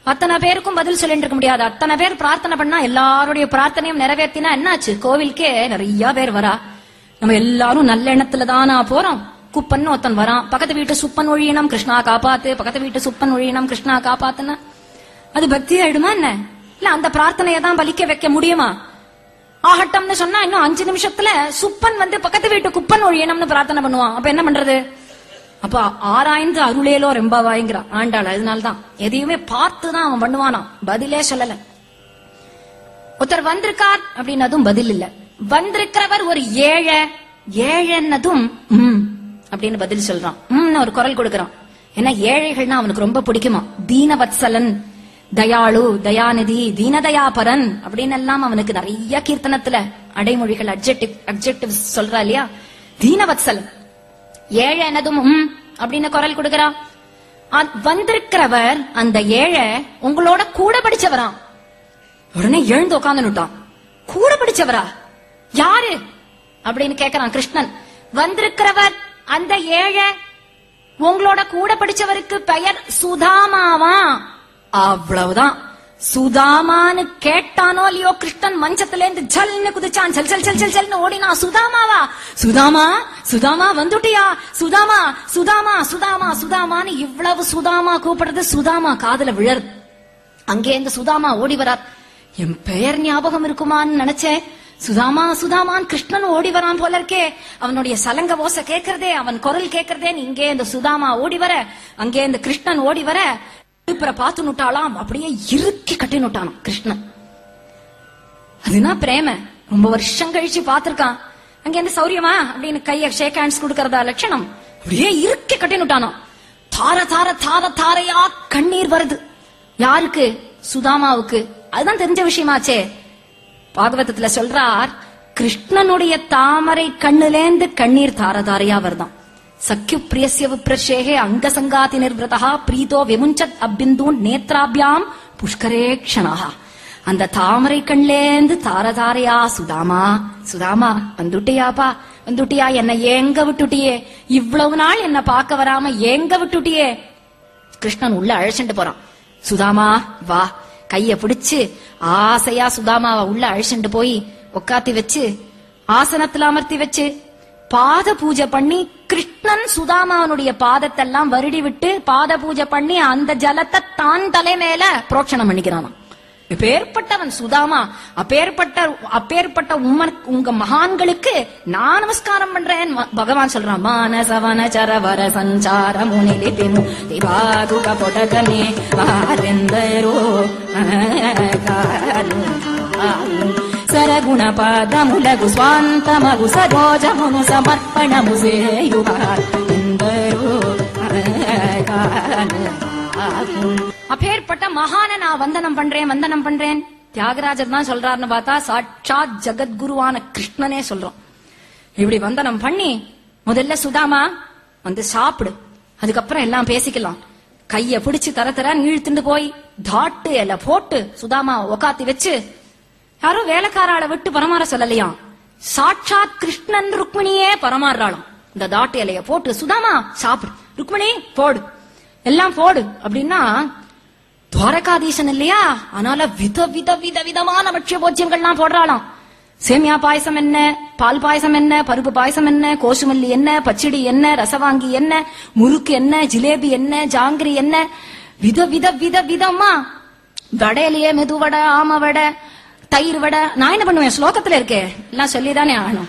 அத்தனை பேருக்கும் பதில் சொல்லிட்டு இருக்க முடியாது அத்தனை பேர் பிரார்த்தனை பண்ணா எல்லாருடைய பிரார்த்தனையும் நிறைவேற்றினா என்னாச்சு கோவிலுக்கே நிறைய பேர் வரா நம்ம எல்லாரும் நல்ல எண்ணத்துல தானா போறோம் குப்பன் ஒருத்தன் வரான் பக்கத்து வீட்டு சுப்பன் ஒழியனம் கிருஷ்ணா காப்பாத்து பக்கத்து வீட்டு சுப்பன் ஒழியனம் கிருஷ்ணா காப்பாத்துன்னா அது பக்தி ஆயிடுமா என்ன இல்ல அந்த பிரார்த்தனையை தான் பலிக்க வைக்க முடியுமா ஆகட்டம்னு சொன்னா இன்னும் அஞ்சு நிமிஷத்துல சுப்பன் வந்து பக்கத்து வீட்டு குப்பன் ஒழியணும்னு பிரார்த்தனை பண்ணுவான் அப்ப என்ன பண்றது அப்ப ஆராய்ந்து அருளேலோ ரெம்பாவாய்ங்கிறான் ஆண்டாள் அதனால்தான் எதையுமே பார்த்து தான் அவன் பண்ணுவானாம் பதிலே சொல்லல ஒருத்தர் வந்திருக்கார் அப்படின்னதும் பதில் இல்ல வந்திருக்கிறவர் ஒரு ஏழை ஏழைன்னதும் ம் அப்படின்னு பதில் சொல்றான் ம்னு ஒரு குரல் கொடுக்கறான் ஏன்னா ஏழைகள்னா அவனுக்கு ரொம்ப பிடிக்குமா தீனவத்சலன் தயாளு தயாநிதி தீனதயாபரன் அப்படின்னு எல்லாம் அவனுக்கு நிறைய கீர்த்தனத்துல அடைமொழிகள் அப்ஜெக்டிவ் அப்ஜெக்டிவ் சொல்றா இல்லையா தீனவத்சலன் ஏழை என்னதும் ம் அப்படின்னு குரல் கொடுக்கறா அ- வந்திருக்கிறவர் அந்த ஏழை உங்களோட கூட படிச்சவராம் உடனே எழுந்து உட்காந்துட்டான் கூட படிச்சவரா யாரு அப்படின்னு கேக்குறான் கிருஷ்ணன் வந்திருக்கிறவர் அந்த ஏழை உங்களோட கூட படிச்சவருக்கு பெயர் சுதாமாவா அவ்வளவுதான் சுதாமான்னு கேட்டானோ இல்லையோ கிருஷ்ணன் மஞ்சத்துல இருந்து ஜல்னு குதிச்சான் ஜல் ஜல் ஜல் ஜல் ஜல்னு ஓடினா சுதாமாவா சுதாமா சுதாமா வந்துட்டியா சுதாமா சுதாமா சுதாமா சுதாமான்னு இவ்வளவு சுதாமா கூப்பிடுறது சுதாமா காதுல விழருது அங்கே இருந்து சுதாமா ஓடி வரார் என் பெயர் ஞாபகம் இருக்குமான்னு நினைச்சேன் சுதாமா சுதாமான் கிருஷ்ணன் ஓடி வரான் போல இருக்கே அவனுடைய சலங்க ஓசை கேக்குறதே அவன் குரல் கேக்குறதே இங்கே இந்த சுதாமா ஓடி வர அங்கே இந்த கிருஷ்ணன் ஓடி வர இடுப்புற பார்த்து நுட்டாளாம் அப்படியே இறுக்கி கட்டி நுட்டானாம் கிருஷ்ணன் அதுனா பிரேம ரொம்ப வருஷம் கழிச்சு பாத்திருக்கான் அங்க இருந்து சௌரியமா அப்படின்னு கைய ஷேக் ஹேண்ட்ஸ் கொடுக்கறதா லட்சணம் அப்படியே இறுக்கி கட்டினுட்டானோ தார தார தார தாரையா கண்ணீர் வருது யாருக்கு சுதாமாவுக்கு அதுதான் தெரிஞ்ச விஷயமாச்சே பாகவதத்துல சொல்றார் கிருஷ்ணனுடைய தாமரை கண்ணுலேந்து கண்ணீர் தார தாரையா வருதாம் சக்கிய பிரியசிய விப்ரஷேகே அங்க சங்காதி நிர்வதா பிரீதோ விமுஞ்சத் அப்பிந்தூன் நேத்ராபியாம் புஷ்கரே க்ஷணாஹா அந்த தாமரை கண்லேந்து தார தாரையா சுதாமா சுதாமா வந்துட்டியாப்பா வந்துட்டியா என்ன ஏங்க விட்டுட்டியே இவ்வளவு நாள் என்ன பார்க்க வராம ஏங்க விட்டுட்டியே கிருஷ்ணன் உள்ள அழைச்சிட்டு போறான் சுதாமா வா கைய பிடிச்சு ஆசையா சுதாமாவை உள்ள அழைச்சிட்டு போய் உக்காத்தி வச்சு ஆசனத்துல அமர்த்தி வச்சு பாத பூஜை பண்ணி கிருஷ்ணன் சுதாமாவனுடைய பாதத்தெல்லாம் வருடி விட்டு பாத பூஜை பண்ணி அந்த ஜலத்தை தான் தலை மேல புரோட்சணம் பண்ணிக்கிறானாம் அப்பேற்பட்டவன் சுதாமா அப்பேற்பட்ட அப்பேற்பட்ட உம்ம உங்க மகான்களுக்கு நான் நமஸ்காரம் பண்றேன் ம- பகவான் சொல்றான் மானசவன சரவர சஞ்சார முனிலிபினு திவாகுக பொடகனே வாரெந்தரோ సరగుణ పాదములగు స్వాంతమగు సరోజమును సమర్పణము సేయువార్ ఎందరో அப்பேற்பட்ட மகான நான் வந்தனம் பண்றேன் வந்தனம் பண்றேன் தியாகராஜர் தான் சொல்றாருன்னு பார்த்தா சாட்சாத் ஜெகத்குருவான கிருஷ்ணனே சொல்றோம் இப்படி வந்தனம் பண்ணி முதல்ல சுதாமா வந்து சாப்பிடு அதுக்கப்புறம் எல்லாம் பேசிக்கலாம் கைய பிடிச்சு தர தர இழுத்துட்டு போய் தாட்டு எல்லாம் போட்டு சுதாமா உக்காத்தி வச்சு யாரோ வேலைக்காராளை விட்டு பரமாற சொல்லலையாம் சாட்சாத் கிருஷ்ணன் ருக்மிணியே பரமாறுறாளாம் இந்த தாட்டு இலைய போட்டு சுதாமா சாப்பிடு ருக்மிணி போடு எல்லாம் போடு அப்படின்னா துவாரகாதீசன் இல்லையா அதனால வித வித வித விதமான பட்சிய போஜ்யங்கள்லாம் போடுறாளாம் சேமியா பாயசம் என்ன பால் பாயசம் என்ன பருப்பு பாயசம் என்ன கோசுமல்லி என்ன பச்சடி என்ன ரசவாங்கி என்ன முறுக்கு என்ன ஜிலேபி என்ன ஜாங்கிரி என்ன வித வித வித விதமா வடையிலேயே மெதுவடை ஆம வடை தயிர் வடை நான் என்ன பண்ணுவேன் ஸ்லோகத்துல இருக்கே எல்லாம் சொல்லிதானே ஆகணும்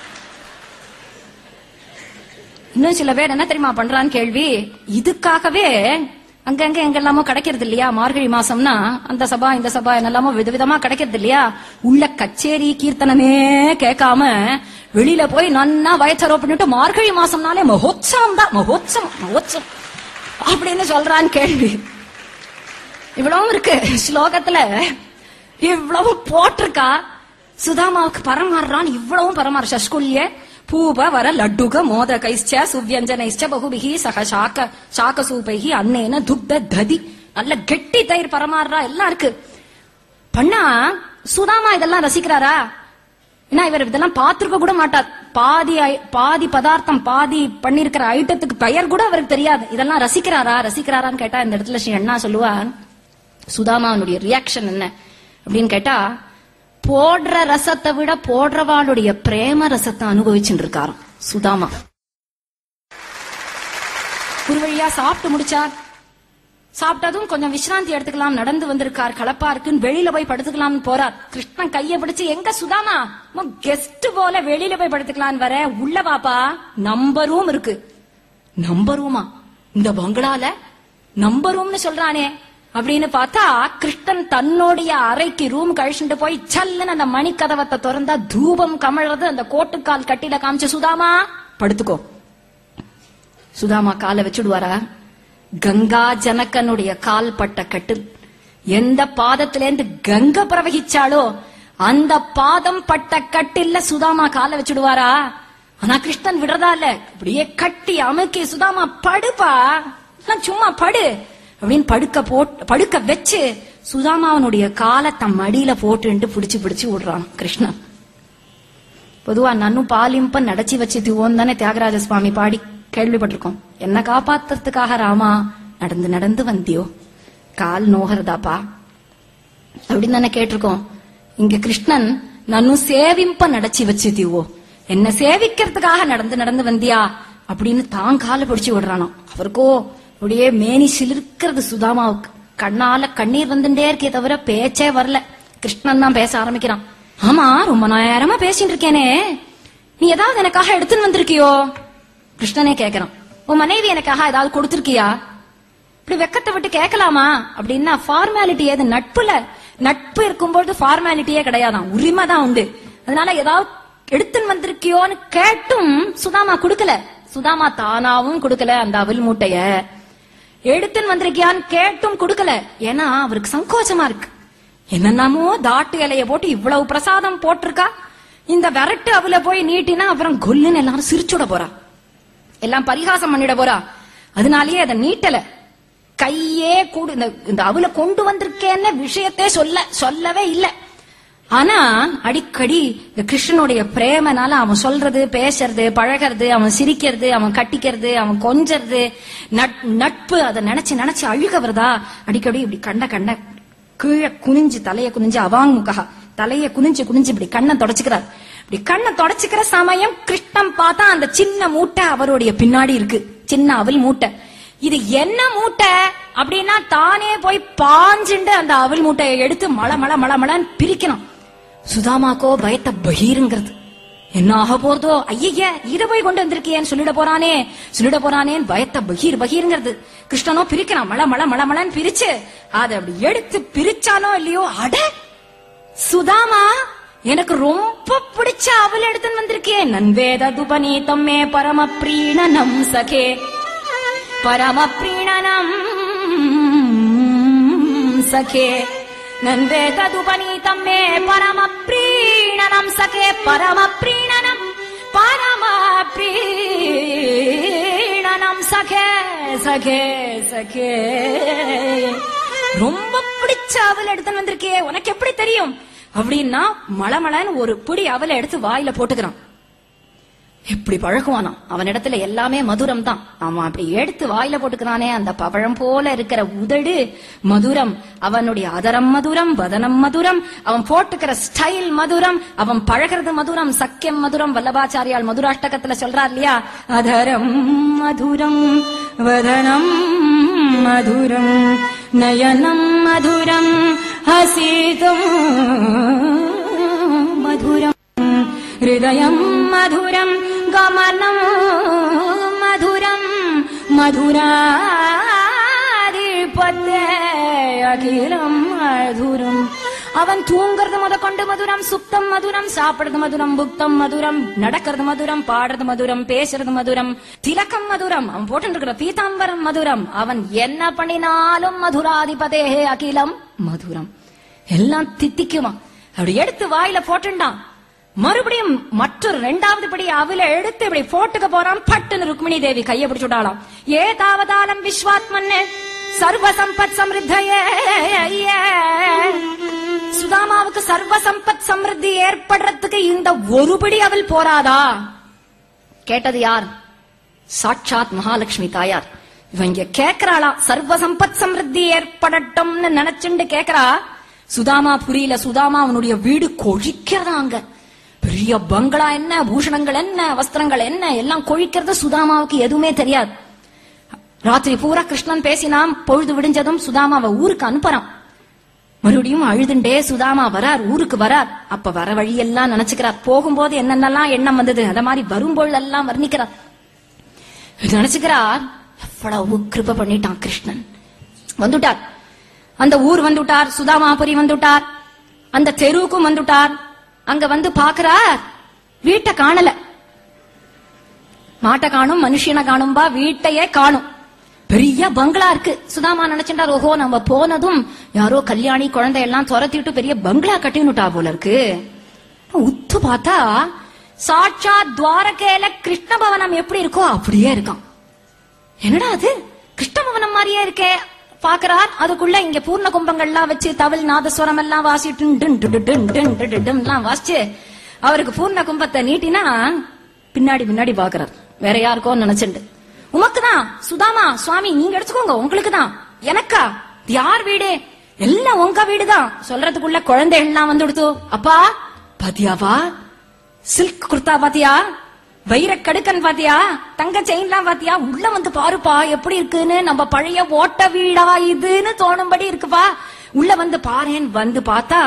இன்னும் சில பேர் என்ன தெரியுமா பண்றான்னு கேள்வி இதுக்காகவே அங்கங்க எங்கெல்லாமோ கிடைக்கிறது இல்லையா மார்கழி மாசம்னா அந்த சபா இந்த சபா என்னெல்லாமோ விதவிதமா கிடைக்கிறது இல்லையா உள்ள கச்சேரி கீர்த்தனமே கேட்காம வெளியில போய் நன்னா வயத்தரோ பண்ணிட்டு மார்கழி மாசம்னாலே மகோத்சவம் தான் மகோத்சவம் மகோத்சவம் அப்படின்னு சொல்றான்னு கேள்வி இவ்வளவும் இருக்கு ஸ்லோகத்துல இவ்வளவு போட்டிருக்கா சுதாமாவுக்கு பரமாறுறான் இவ்வளவும் பரமாறு சஷ்குல்ய பூப வர லட்டுக மோதகைச்ச சுவ்யஞ்சனைச்ச பகுபிகி சக சாக்க சாக்க சூபைகி அன்னேன துக்த ததி நல்ல கெட்டி தயிர் பரமாறுறா எல்லாம் இருக்கு பண்ணா சுதாமா இதெல்லாம் ரசிக்கிறாரா ஏன்னா இவர் இதெல்லாம் பார்த்திருக்க கூட மாட்டார் பாதி ஐ- பாதி பதார்த்தம் பாதி பண்ணிருக்கிற ஐட்டத்துக்கு பெயர் கூட அவருக்கு தெரியாது இதெல்லாம் ரசிக்கிறாரா ரசிக்கிறாரான்னு கேட்டா இந்த இடத்துல ஸ்ரீ அண்ணா சொல்லுவா சுதாமாவனுடைய ரியாக்ஷன் என்ன அப்படின்னு கேட்டா போடுற ரசத்தை விட போடுறவாளுடைய பிரேம ரசத்தை அனுபவிச்சுட்டு இருக்காராம் சுதாமா ஒரு வழியா சாப்பிட்டு முடிச்சார் சாப்பிட்டதும் கொஞ்சம் விசிராந்தி எடுத்துக்கலாம் நடந்து வந்திருக்கார் கலப்பா இருக்குன்னு வெளியில போய் படுத்துக்கலாம்னு போறார் கிருஷ்ணன் கைய பிடிச்சு எங்க சுதாமா கெஸ்ட் போல வெளியில போய் படுத்துக்கலாம்னு வர உள்ள வாப்பா நம்ம ரூம் இருக்கு நம்ம ரூமா இந்த பங்களால நம்ம ரூம்னு சொல்றானே அப்படின்னு பார்த்தா கிருஷ்ணன் தன்னுடைய அறைக்கு ரூம் கழிச்சுட்டு போய் சல்லுன்னு அந்த மணிக்கதவத்தை திறந்தா தூபம் கமழ்றது அந்த கோட்டுக்கால் கட்டில காமிச்சு சுதாமா படுத்துக்கோ சுதாமா காலை வச்சுடுவாரா கங்கா ஜனகனுடைய கால் பட்ட கட்டில் எந்த பாதத்திலேருந்து கங்கை பிரவகிச்சாலோ அந்த பாதம் பட்ட கட்டில்ல சுதாமா காலை வச்சுடுவாரா ஆனா கிருஷ்ணன் விடுறதா இல்ல அப்படியே கட்டி அமுக்கி சுதாமா படுப்பா நான் சும்மா படு அப்படின்னு படுக்க போட்டு படுக்க வச்சு சுதாமாவனுடைய காலை தன் மடியில போட்டுட்டு பிடிச்சு பிடிச்சு விடுறான் கிருஷ்ணன் பொதுவா நன்னு பாலிம்ப நடச்சி வச்சுதுவோம் தானே தியாகராஜ சுவாமி பாடி கேள்விப்பட்டிருக்கோம் என்ன காப்பாத்துறதுக்காக ராமா நடந்து நடந்து வந்தியோ கால் நோகிறதாப்பா அப்படின்னு தானே கேட்டிருக்கோம் இங்க கிருஷ்ணன் நன்னு சேவிம்ப நடச்சி வச்சுதிவோ என்ன சேவிக்கிறதுக்காக நடந்து நடந்து வந்தியா அப்படின்னு தான் காலை பிடிச்சு விடுறானோ அவருக்கோ அப்படியே மேனி சிலிர்க்கிறது சுதாமாவுக்கு கண்ணால கண்ணீர் வந்துட்டே இருக்கே தவிர பேச்சே வரல கிருஷ்ணன் தான் பேச ஆரம்பிக்கிறான் ஆமா ரொம்ப நேரமா பேசிட்டு இருக்கேனே நீ ஏதாவது எனக்காக எடுத்துன்னு வந்திருக்கியோ கிருஷ்ணனே கேக்குறான் உன் மனைவி எனக்காக ஏதாவது கொடுத்திருக்கியா இப்படி வெக்கத்தை விட்டு கேட்கலாமா அப்படின்னா ஃபார்மாலிட்டி ஏது நட்புல நட்பு இருக்கும்போது ஃபார்மாலிட்டியே கிடையாதான் உரிமை தான் உண்டு அதனால ஏதாவது எடுத்துன்னு வந்திருக்கியோன்னு கேட்டும் சுதாமா கொடுக்கல சுதாமா தானாவும் கொடுக்கல அந்த அவல் மூட்டைய எடுத்துன்னு வந்திருக்கியான்னு கேட்டும் கொடுக்கல ஏன்னா அவருக்கு சங்கோச்சமா இருக்கு என்னென்னமோ தாட்டு இலைய போட்டு இவ்வளவு பிரசாதம் போட்டிருக்கா இந்த விரட்டு அவல போய் நீட்டினா அப்புறம் கொல்லுன்னு எல்லாரும் சிரிச்சுட போறா எல்லாம் பரிகாசம் பண்ணிட போறா அதனாலயே அதை நீட்டல கையே கூடு இந்த இந்த அவல கொண்டு வந்திருக்கேன்னு விஷயத்தே சொல்ல சொல்லவே இல்ல ஆனா அடிக்கடி இந்த கிருஷ்ணனுடைய பிரேமனால அவன் சொல்றது பேசுறது பழகிறது அவன் சிரிக்கிறது அவன் கட்டிக்கிறது அவன் கொஞ்சறது நட்- நட்பு அதை நினைச்சு நினைச்சு அழுக வருதா அடிக்கடி இப்படி கண்ட கண்ட கீழே குனிஞ்சு தலைய குனிஞ்சு அவாங் முகா தலைய குனிஞ்சு குனிஞ்சு இப்படி கண்ணை தொடச்சுக்கிறார் இப்படி கண்ணை தொடச்சுக்கிற சமயம் கிருஷ்ணன் பார்த்தா அந்த சின்ன மூட்டை அவருடைய பின்னாடி இருக்கு சின்ன அவல் மூட்டை இது என்ன மூட்டை அப்படின்னா தானே போய் பாஞ்சுண்டு அந்த அவல் மூட்டையை எடுத்து மள மள மள மளன்னு பிரிக்கணும் சுதாமாக்கோ பயத்தை பகீருங்கிறது என்ன ஆக போறதோ ஐய இத போய் கொண்டு வந்திருக்கியேன்னு சொல்லிட போறானே சொல்லிட போறானேன்னு பயத்தை பகீர் பகீருங்கிறது கிருஷ்ணனோ பிரிக்கிறான் மள மள மள மளன்னு பிரிச்சு அதை அப்படி எடுத்து பிரிச்சானோ இல்லையோ அட சுதாமா எனக்கு ரொம்ப பிடிச்ச அவள் எடுத்துன்னு வந்திருக்கேன் நன்வேத துபநீதம் மே பரம பிரீணனம் சகே பரம பிரீணனம் சகே நன்வேத துபநீதம் மே பரம பிரீணனம் சகே பரம பிரீணனம் பரம பிரீணனம் சகே சகே சகே ரொம்ப பிடிச்ச அவல் எடுத்துன்னு வந்திருக்கே உனக்கு எப்படி தெரியும் அப்படின்னா மளமளன்னு ஒரு பிடி அவலை எடுத்து வாயில போட்டுக்கிறான் எப்படி பழகுவானாம் அவனிடத்துல எல்லாமே மதுரம் தான் அவன் அப்படி எடுத்து வாயில போட்டுக்கிறானே அந்த பவழம் போல இருக்கிற உதடு மதுரம் அவனுடைய அதரம் மதுரம் வதனம் மதுரம் அவன் போட்டுக்கிற ஸ்டைல் மதுரம் அவன் பழகிறது மதுரம் சக்கியம் மதுரம் வல்லபாச்சாரியால் மதுராஷ்டகத்துல சொல்றார் இல்லையா அதரம் மதுரம் வதனம் மதுரம் நயனம் மதுரம் ஹசிதம் மதுரம் ഹൃദയം മധുരം ഗമനം മധുരം മധുരാധിപത്തെ അഖിലം മധുരം അവൻ തൂങ്ങறது മുത കൊണ്ട് மதுரம் சுத்தம் மதுரம் சாப்பிடுறது மதுரம் புக்தம் மதுரம் நடக்கிறது மதுரம் பாடுறது மதுரம் பேசுறது மதுரம் திலக்கம் மதுரம் அவன் போட்டு இருக்கிற பீதாம்பரம் மதுரம் அவன் என்ன பண்ணினாலும் மதுராதிபதே அகிலம் மதுரம் எல்லாம் தித்திக்குமா அப்படி எடுத்து வாயில போட்டுண்டான் மறுபடியும் மற்றொரு இரண்டாவது படி அவல எடுத்து இப்படி போட்டுக்க போறான் பட்டுன்னு ருக்மிணி தேவி கைய பிடிச்சு விட்டாளாம் ஏ தாவதாலம் விஸ்வாத்மன்னு சர்வ சம்பத் சமிருத்தையே சுதாமாவுக்கு சர்வ சம்பத் சமிருத்தி ஏற்படுறதுக்கு இந்த ஒரு படி அவள் போராதா கேட்டது யார் சாட்சாத் மகாலட்சுமி தாயார் இவன் இங்க கேக்குறாளாம் சர்வ சம்பத் சமிருத்தி ஏற்படட்டும்னு நினைச்சுண்டு கேக்குறா சுதாமா புரியல சுதாமா அவனுடைய வீடு கொழிக்கிறதா அங்க பெரிய பங்களா என்ன பூஷணங்கள் என்ன வஸ்திரங்கள் என்ன எல்லாம் கொழிக்கிறது சுதாமாவுக்கு எதுவுமே தெரியாது ராத்திரி பூரா கிருஷ்ணன் பேசினான் பொழுது விடிஞ்சதும் சுதாமாவை ஊருக்கு அனுப்புறான் மறுபடியும் அழுதுண்டே சுதாமா வரார் ஊருக்கு வரார் அப்ப வர வழியெல்லாம் நினைச்சுக்கிறார் போகும்போது என்னென்னலாம் எண்ணம் வந்தது அத மாதிரி வரும்பொழுதெல்லாம் வர்ணிக்கிறார் நினைச்சுக்கிறார் எவ்வளவு கிருப பண்ணிட்டான் கிருஷ்ணன் வந்துட்டார் அந்த ஊர் வந்துட்டார் சுதாமாபுரி வந்துட்டார் அந்த தெருவுக்கும் வந்துட்டார் அங்க வந்து பாக்குறார் வீட்டை காணல மாட்டை காணும் மனுஷனை காணும்பா வீட்டையே காணும் பெரிய பங்களா இருக்கு சுதாமா நினைச்சுட்டார் ஓஹோ நம்ம போனதும் யாரோ கல்யாணி குழந்தை எல்லாம் துரத்திட்டு பெரிய பங்களா கட்டினுட்டா போல இருக்கு உத்து பார்த்தா சாட்சா துவாரகையில கிருஷ்ண பவனம் எப்படி இருக்கோ அப்படியே இருக்கான் என்னடா அது கிருஷ்ண பவனம் மாதிரியே இருக்கே பாக்குறார் அதுக்குள்ள இங்க பூர்ண கும்பங்கள்லாம் வச்சு தவில் நாதஸ்வரம் எல்லாம் வாசிட்டு டுன் டுடு டுன் டுன் டுடு டுன் எல்லாம் வாசிச்சு அவருக்கு பூர்ண கும்பத்தை நீட்டினா பின்னாடி பின்னாடி பாக்குறார் வேற யாருக்கோ நினைச்சுண்டு உமக்குதான் சுதாமா சுவாமி நீங்க எடுத்துக்கோங்க உங்களுக்கு தான் எனக்கா இது யார் வீடு எல்லாம் உங்க வீடுதான் சொல்றதுக்குள்ள குழந்தைகள்லாம் வந்து கொடுத்து அப்பா பாத்தியாவா சில்க் குர்தா பாத்தியா வைர கடுக்கன் பாத்தியா தங்க செயின்லாம் பாத்தியா உள்ள வந்து பாருப்பா எப்படி இருக்குன்னு நம்ம பழைய ஓட்ட வீடா இதுன்னு தோணும்படி இருக்குப்பா உள்ள வந்து பாரேன் வந்து பார்த்தா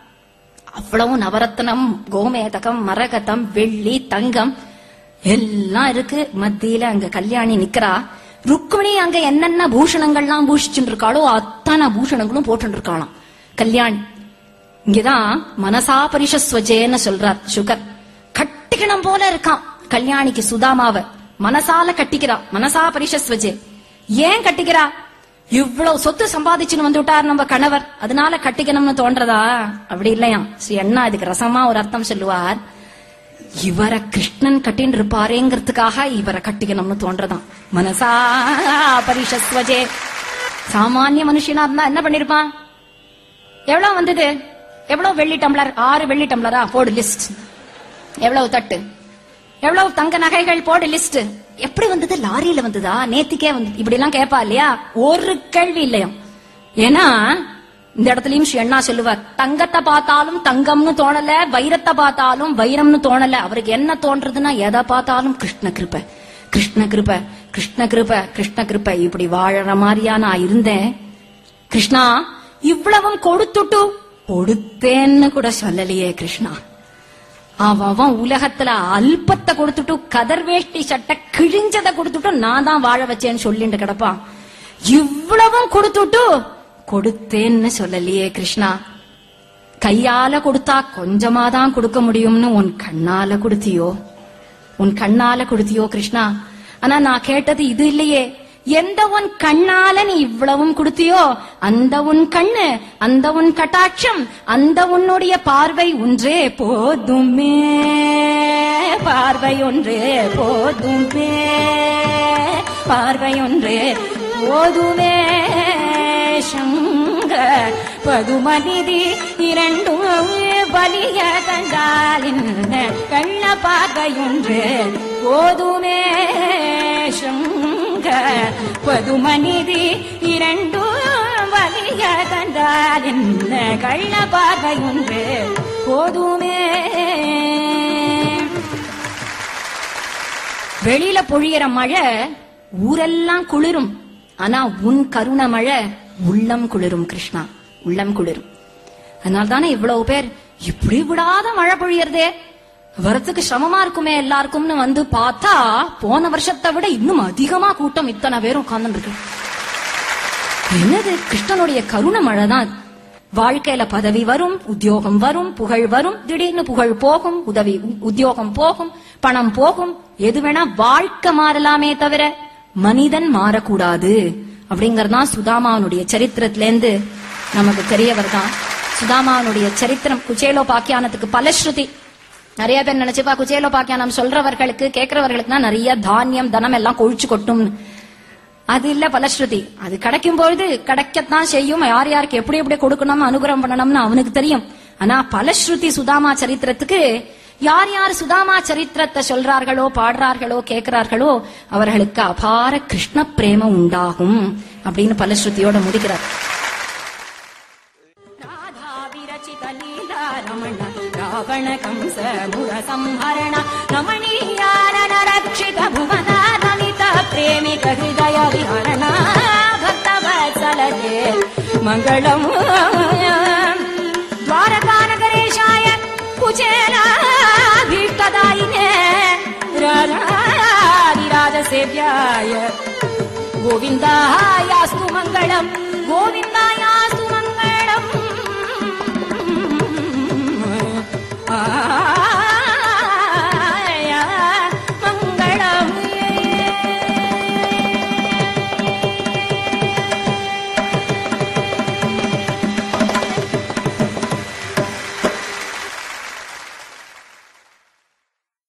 அவ்வளவு நவரத்னம் கோமேதகம் மரகதம் வெள்ளி தங்கம் எல்லாம் இருக்கு மத்தியில அங்க கல்யாணி நிக்கிறா ருக்மிணி அங்க என்னென்ன பூஷணங்கள்லாம் பூஷிச்சுட்டு இருக்காளோ அத்தனை பூஷணங்களும் போட்டு இருக்காளாம் கல்யாணி இங்கதான் மனசா பரிஷஸ்வஜேன்னு சொல்றார் சுகர் கட்டிக்கணும் போல இருக்கான் கல்யாணிக்கு சுதாமாவ மனசால கட்டிக்கிறா மனசா பரிஷஸ்வஜே ஏன் கட்டிக்கிறா இவ்வளவு சொத்து சம்பாதிச்சுன்னு வந்து விட்டார் நம்ம கணவர் அதனால கட்டிக்கணும்னு தோன்றதா அப்படி இல்லையா ஸ்ரீ அண்ணா இதுக்கு ரசமா ஒரு அர்த்தம் சொல்லுவார் இவரை கிருஷ்ணன் கட்டின்னு இருப்பாரேங்கிறதுக்காக இவரை கட்டிக்கணும்னு தோன்றதாம் மனசா பரிஷஸ்வஜே சாமானிய மனுஷனா இருந்தா என்ன பண்ணிருப்பான் எவ்வளவு வந்தது எவ்வளவு வெள்ளி டம்ளர் ஆறு வெள்ளி டம்ளரா போடு லிஸ்ட் எவ்வளவு தட்டு எவ்வளவு தங்க நகைகள் போடு லிஸ்ட் எப்படி வந்தது லாரியில வந்ததா நேத்திக்கே வந்து இப்படி எல்லாம் கேப்பா இல்லையா ஒரு கேள்வி இல்லையா ஏன்னா இந்த இடத்துலயும் ஸ்ரீ அண்ணா சொல்லுவார் தங்கத்தை பார்த்தாலும் தங்கம்னு தோணல வைரத்தை பார்த்தாலும் வைரம்னு தோணல அவருக்கு என்ன தோன்றதுன்னா எதை பார்த்தாலும் கிருஷ்ண கிருப கிருஷ்ண கிருப கிருஷ்ண கிருப கிருஷ்ண கிருப இப்படி வாழற மாதிரியா நான் இருந்தேன் கிருஷ்ணா இவ்வளவும் கொடுத்துட்டு கொடுத்தேன்னு கூட சொல்லலையே கிருஷ்ணா அவன் அவன் உலகத்துல அல்பத்தை கொடுத்துட்டு கதர் வேஷ்டி சட்டை கிழிஞ்சதை கொடுத்துட்டு நான் தான் வாழ வச்சேன்னு சொல்லிட்டு கிடப்பான் இவ்வளவும் கொடுத்துட்டு கொடுத்தேன்னு சொல்லலையே கிருஷ்ணா கையால கொடுத்தா கொஞ்சமா தான் கொடுக்க முடியும்னு உன் கண்ணால கொடுத்தியோ உன் கண்ணால கொடுத்தியோ கிருஷ்ணா ஆனா நான் கேட்டது இது இல்லையே எந்த உன் கண்ணால நீ இவ்வளவும் கொடுத்தியோ அந்த உன் கண்ணு அந்த உன் கட்டாட்சம் அந்த உன்னுடைய பார்வை ஒன்றே போதுமே பார்வை ஒன்றே போதுமே பார்வை ஒன்றே போதுமே சங்க பதுமனிதி இரண்டும் பலிய கண்டாலின் கள்ள பார்வையொன்று போதுமே சங்க பதுமனிதி இரண்டும் வலிய கண்டாலின் கள்ள பார்வையொன்று போதுமே வெளியில பொழியற மழை ஊரெல்லாம் குளிரும் ஆனா உன் கருண மழை உள்ளம் குளிரும் கிருஷ்ணா உள்ளம் குளிரும் அதனால தானே இவ்வளவு பேர் இப்படி விடாத மழை பொழியறதே வரத்துக்கு சிரமமா இருக்குமே எல்லாருக்கும்னு வந்து பார்த்தா போன வருஷத்தை விட இன்னும் அதிகமா கூட்டம் இத்தனை பேரும் உட்கார்ந்து இருக்கு என்னது கிருஷ்ணனுடைய கருண மழை தான் வாழ்க்கையில பதவி வரும் உத்தியோகம் வரும் புகழ் வரும் திடீர்னு புகழ் போகும் உதவி உத்தியோகம் போகும் பணம் போகும் எது வேணா வாழ்க்கை மாறலாமே தவிர மனிதன் மாறக்கூடாது அப்படிங்கறதுதான் சுதாமாவனுடைய சரித்திரத்துல இருந்து நமக்கு தெரியவர் தான் சுதாமாவனுடைய சரித்திரம் குச்சேலோபாக்கியானத்துக்கு பலஸ்ருதி நிறைய பேர் நினைச்சுப்பா குச்சேலோபாக்கியானம் சொல்றவர்களுக்கு கேட்கிறவர்களுக்கு தான் நிறைய தானியம் தனம் எல்லாம் கொழிச்சு கொட்டும் அது இல்ல பலஸ்ருதி அது கிடைக்கும் பொழுது கிடைக்கத்தான் செய்யும் யார் யாருக்கு எப்படி எப்படி கொடுக்கணும் அனுகிரகம் பண்ணணும்னு அவனுக்கு தெரியும் ஆனா பலஸ்ருதி சுதாமா சரித்திரத்துக்கு யார் யார் சுதாமா சரித்திரத்தை சொல்றார்களோ பாடுறார்களோ கேட்கிறார்களோ அவர்களுக்கு அபார கிருஷ்ண பிரேமம் உண்டாகும் அப்படின்னு பலஸ்ருதியோட முடிக்கிறார் ராதா விரச்சித லீலா ரமண ராவண கம்ச முர சம்ஹரண ரமணீயான ரட்சித புவன ரமித பிரேமிக ஹிருதய விஹரண பக்த வத்சலதே மங்களம் द्वारकानगरेशाय कुचेलाभीष्टदायिने राजादिराजसेव्याय गोविन्दायास्तु मङ्गलम् गोविन्दा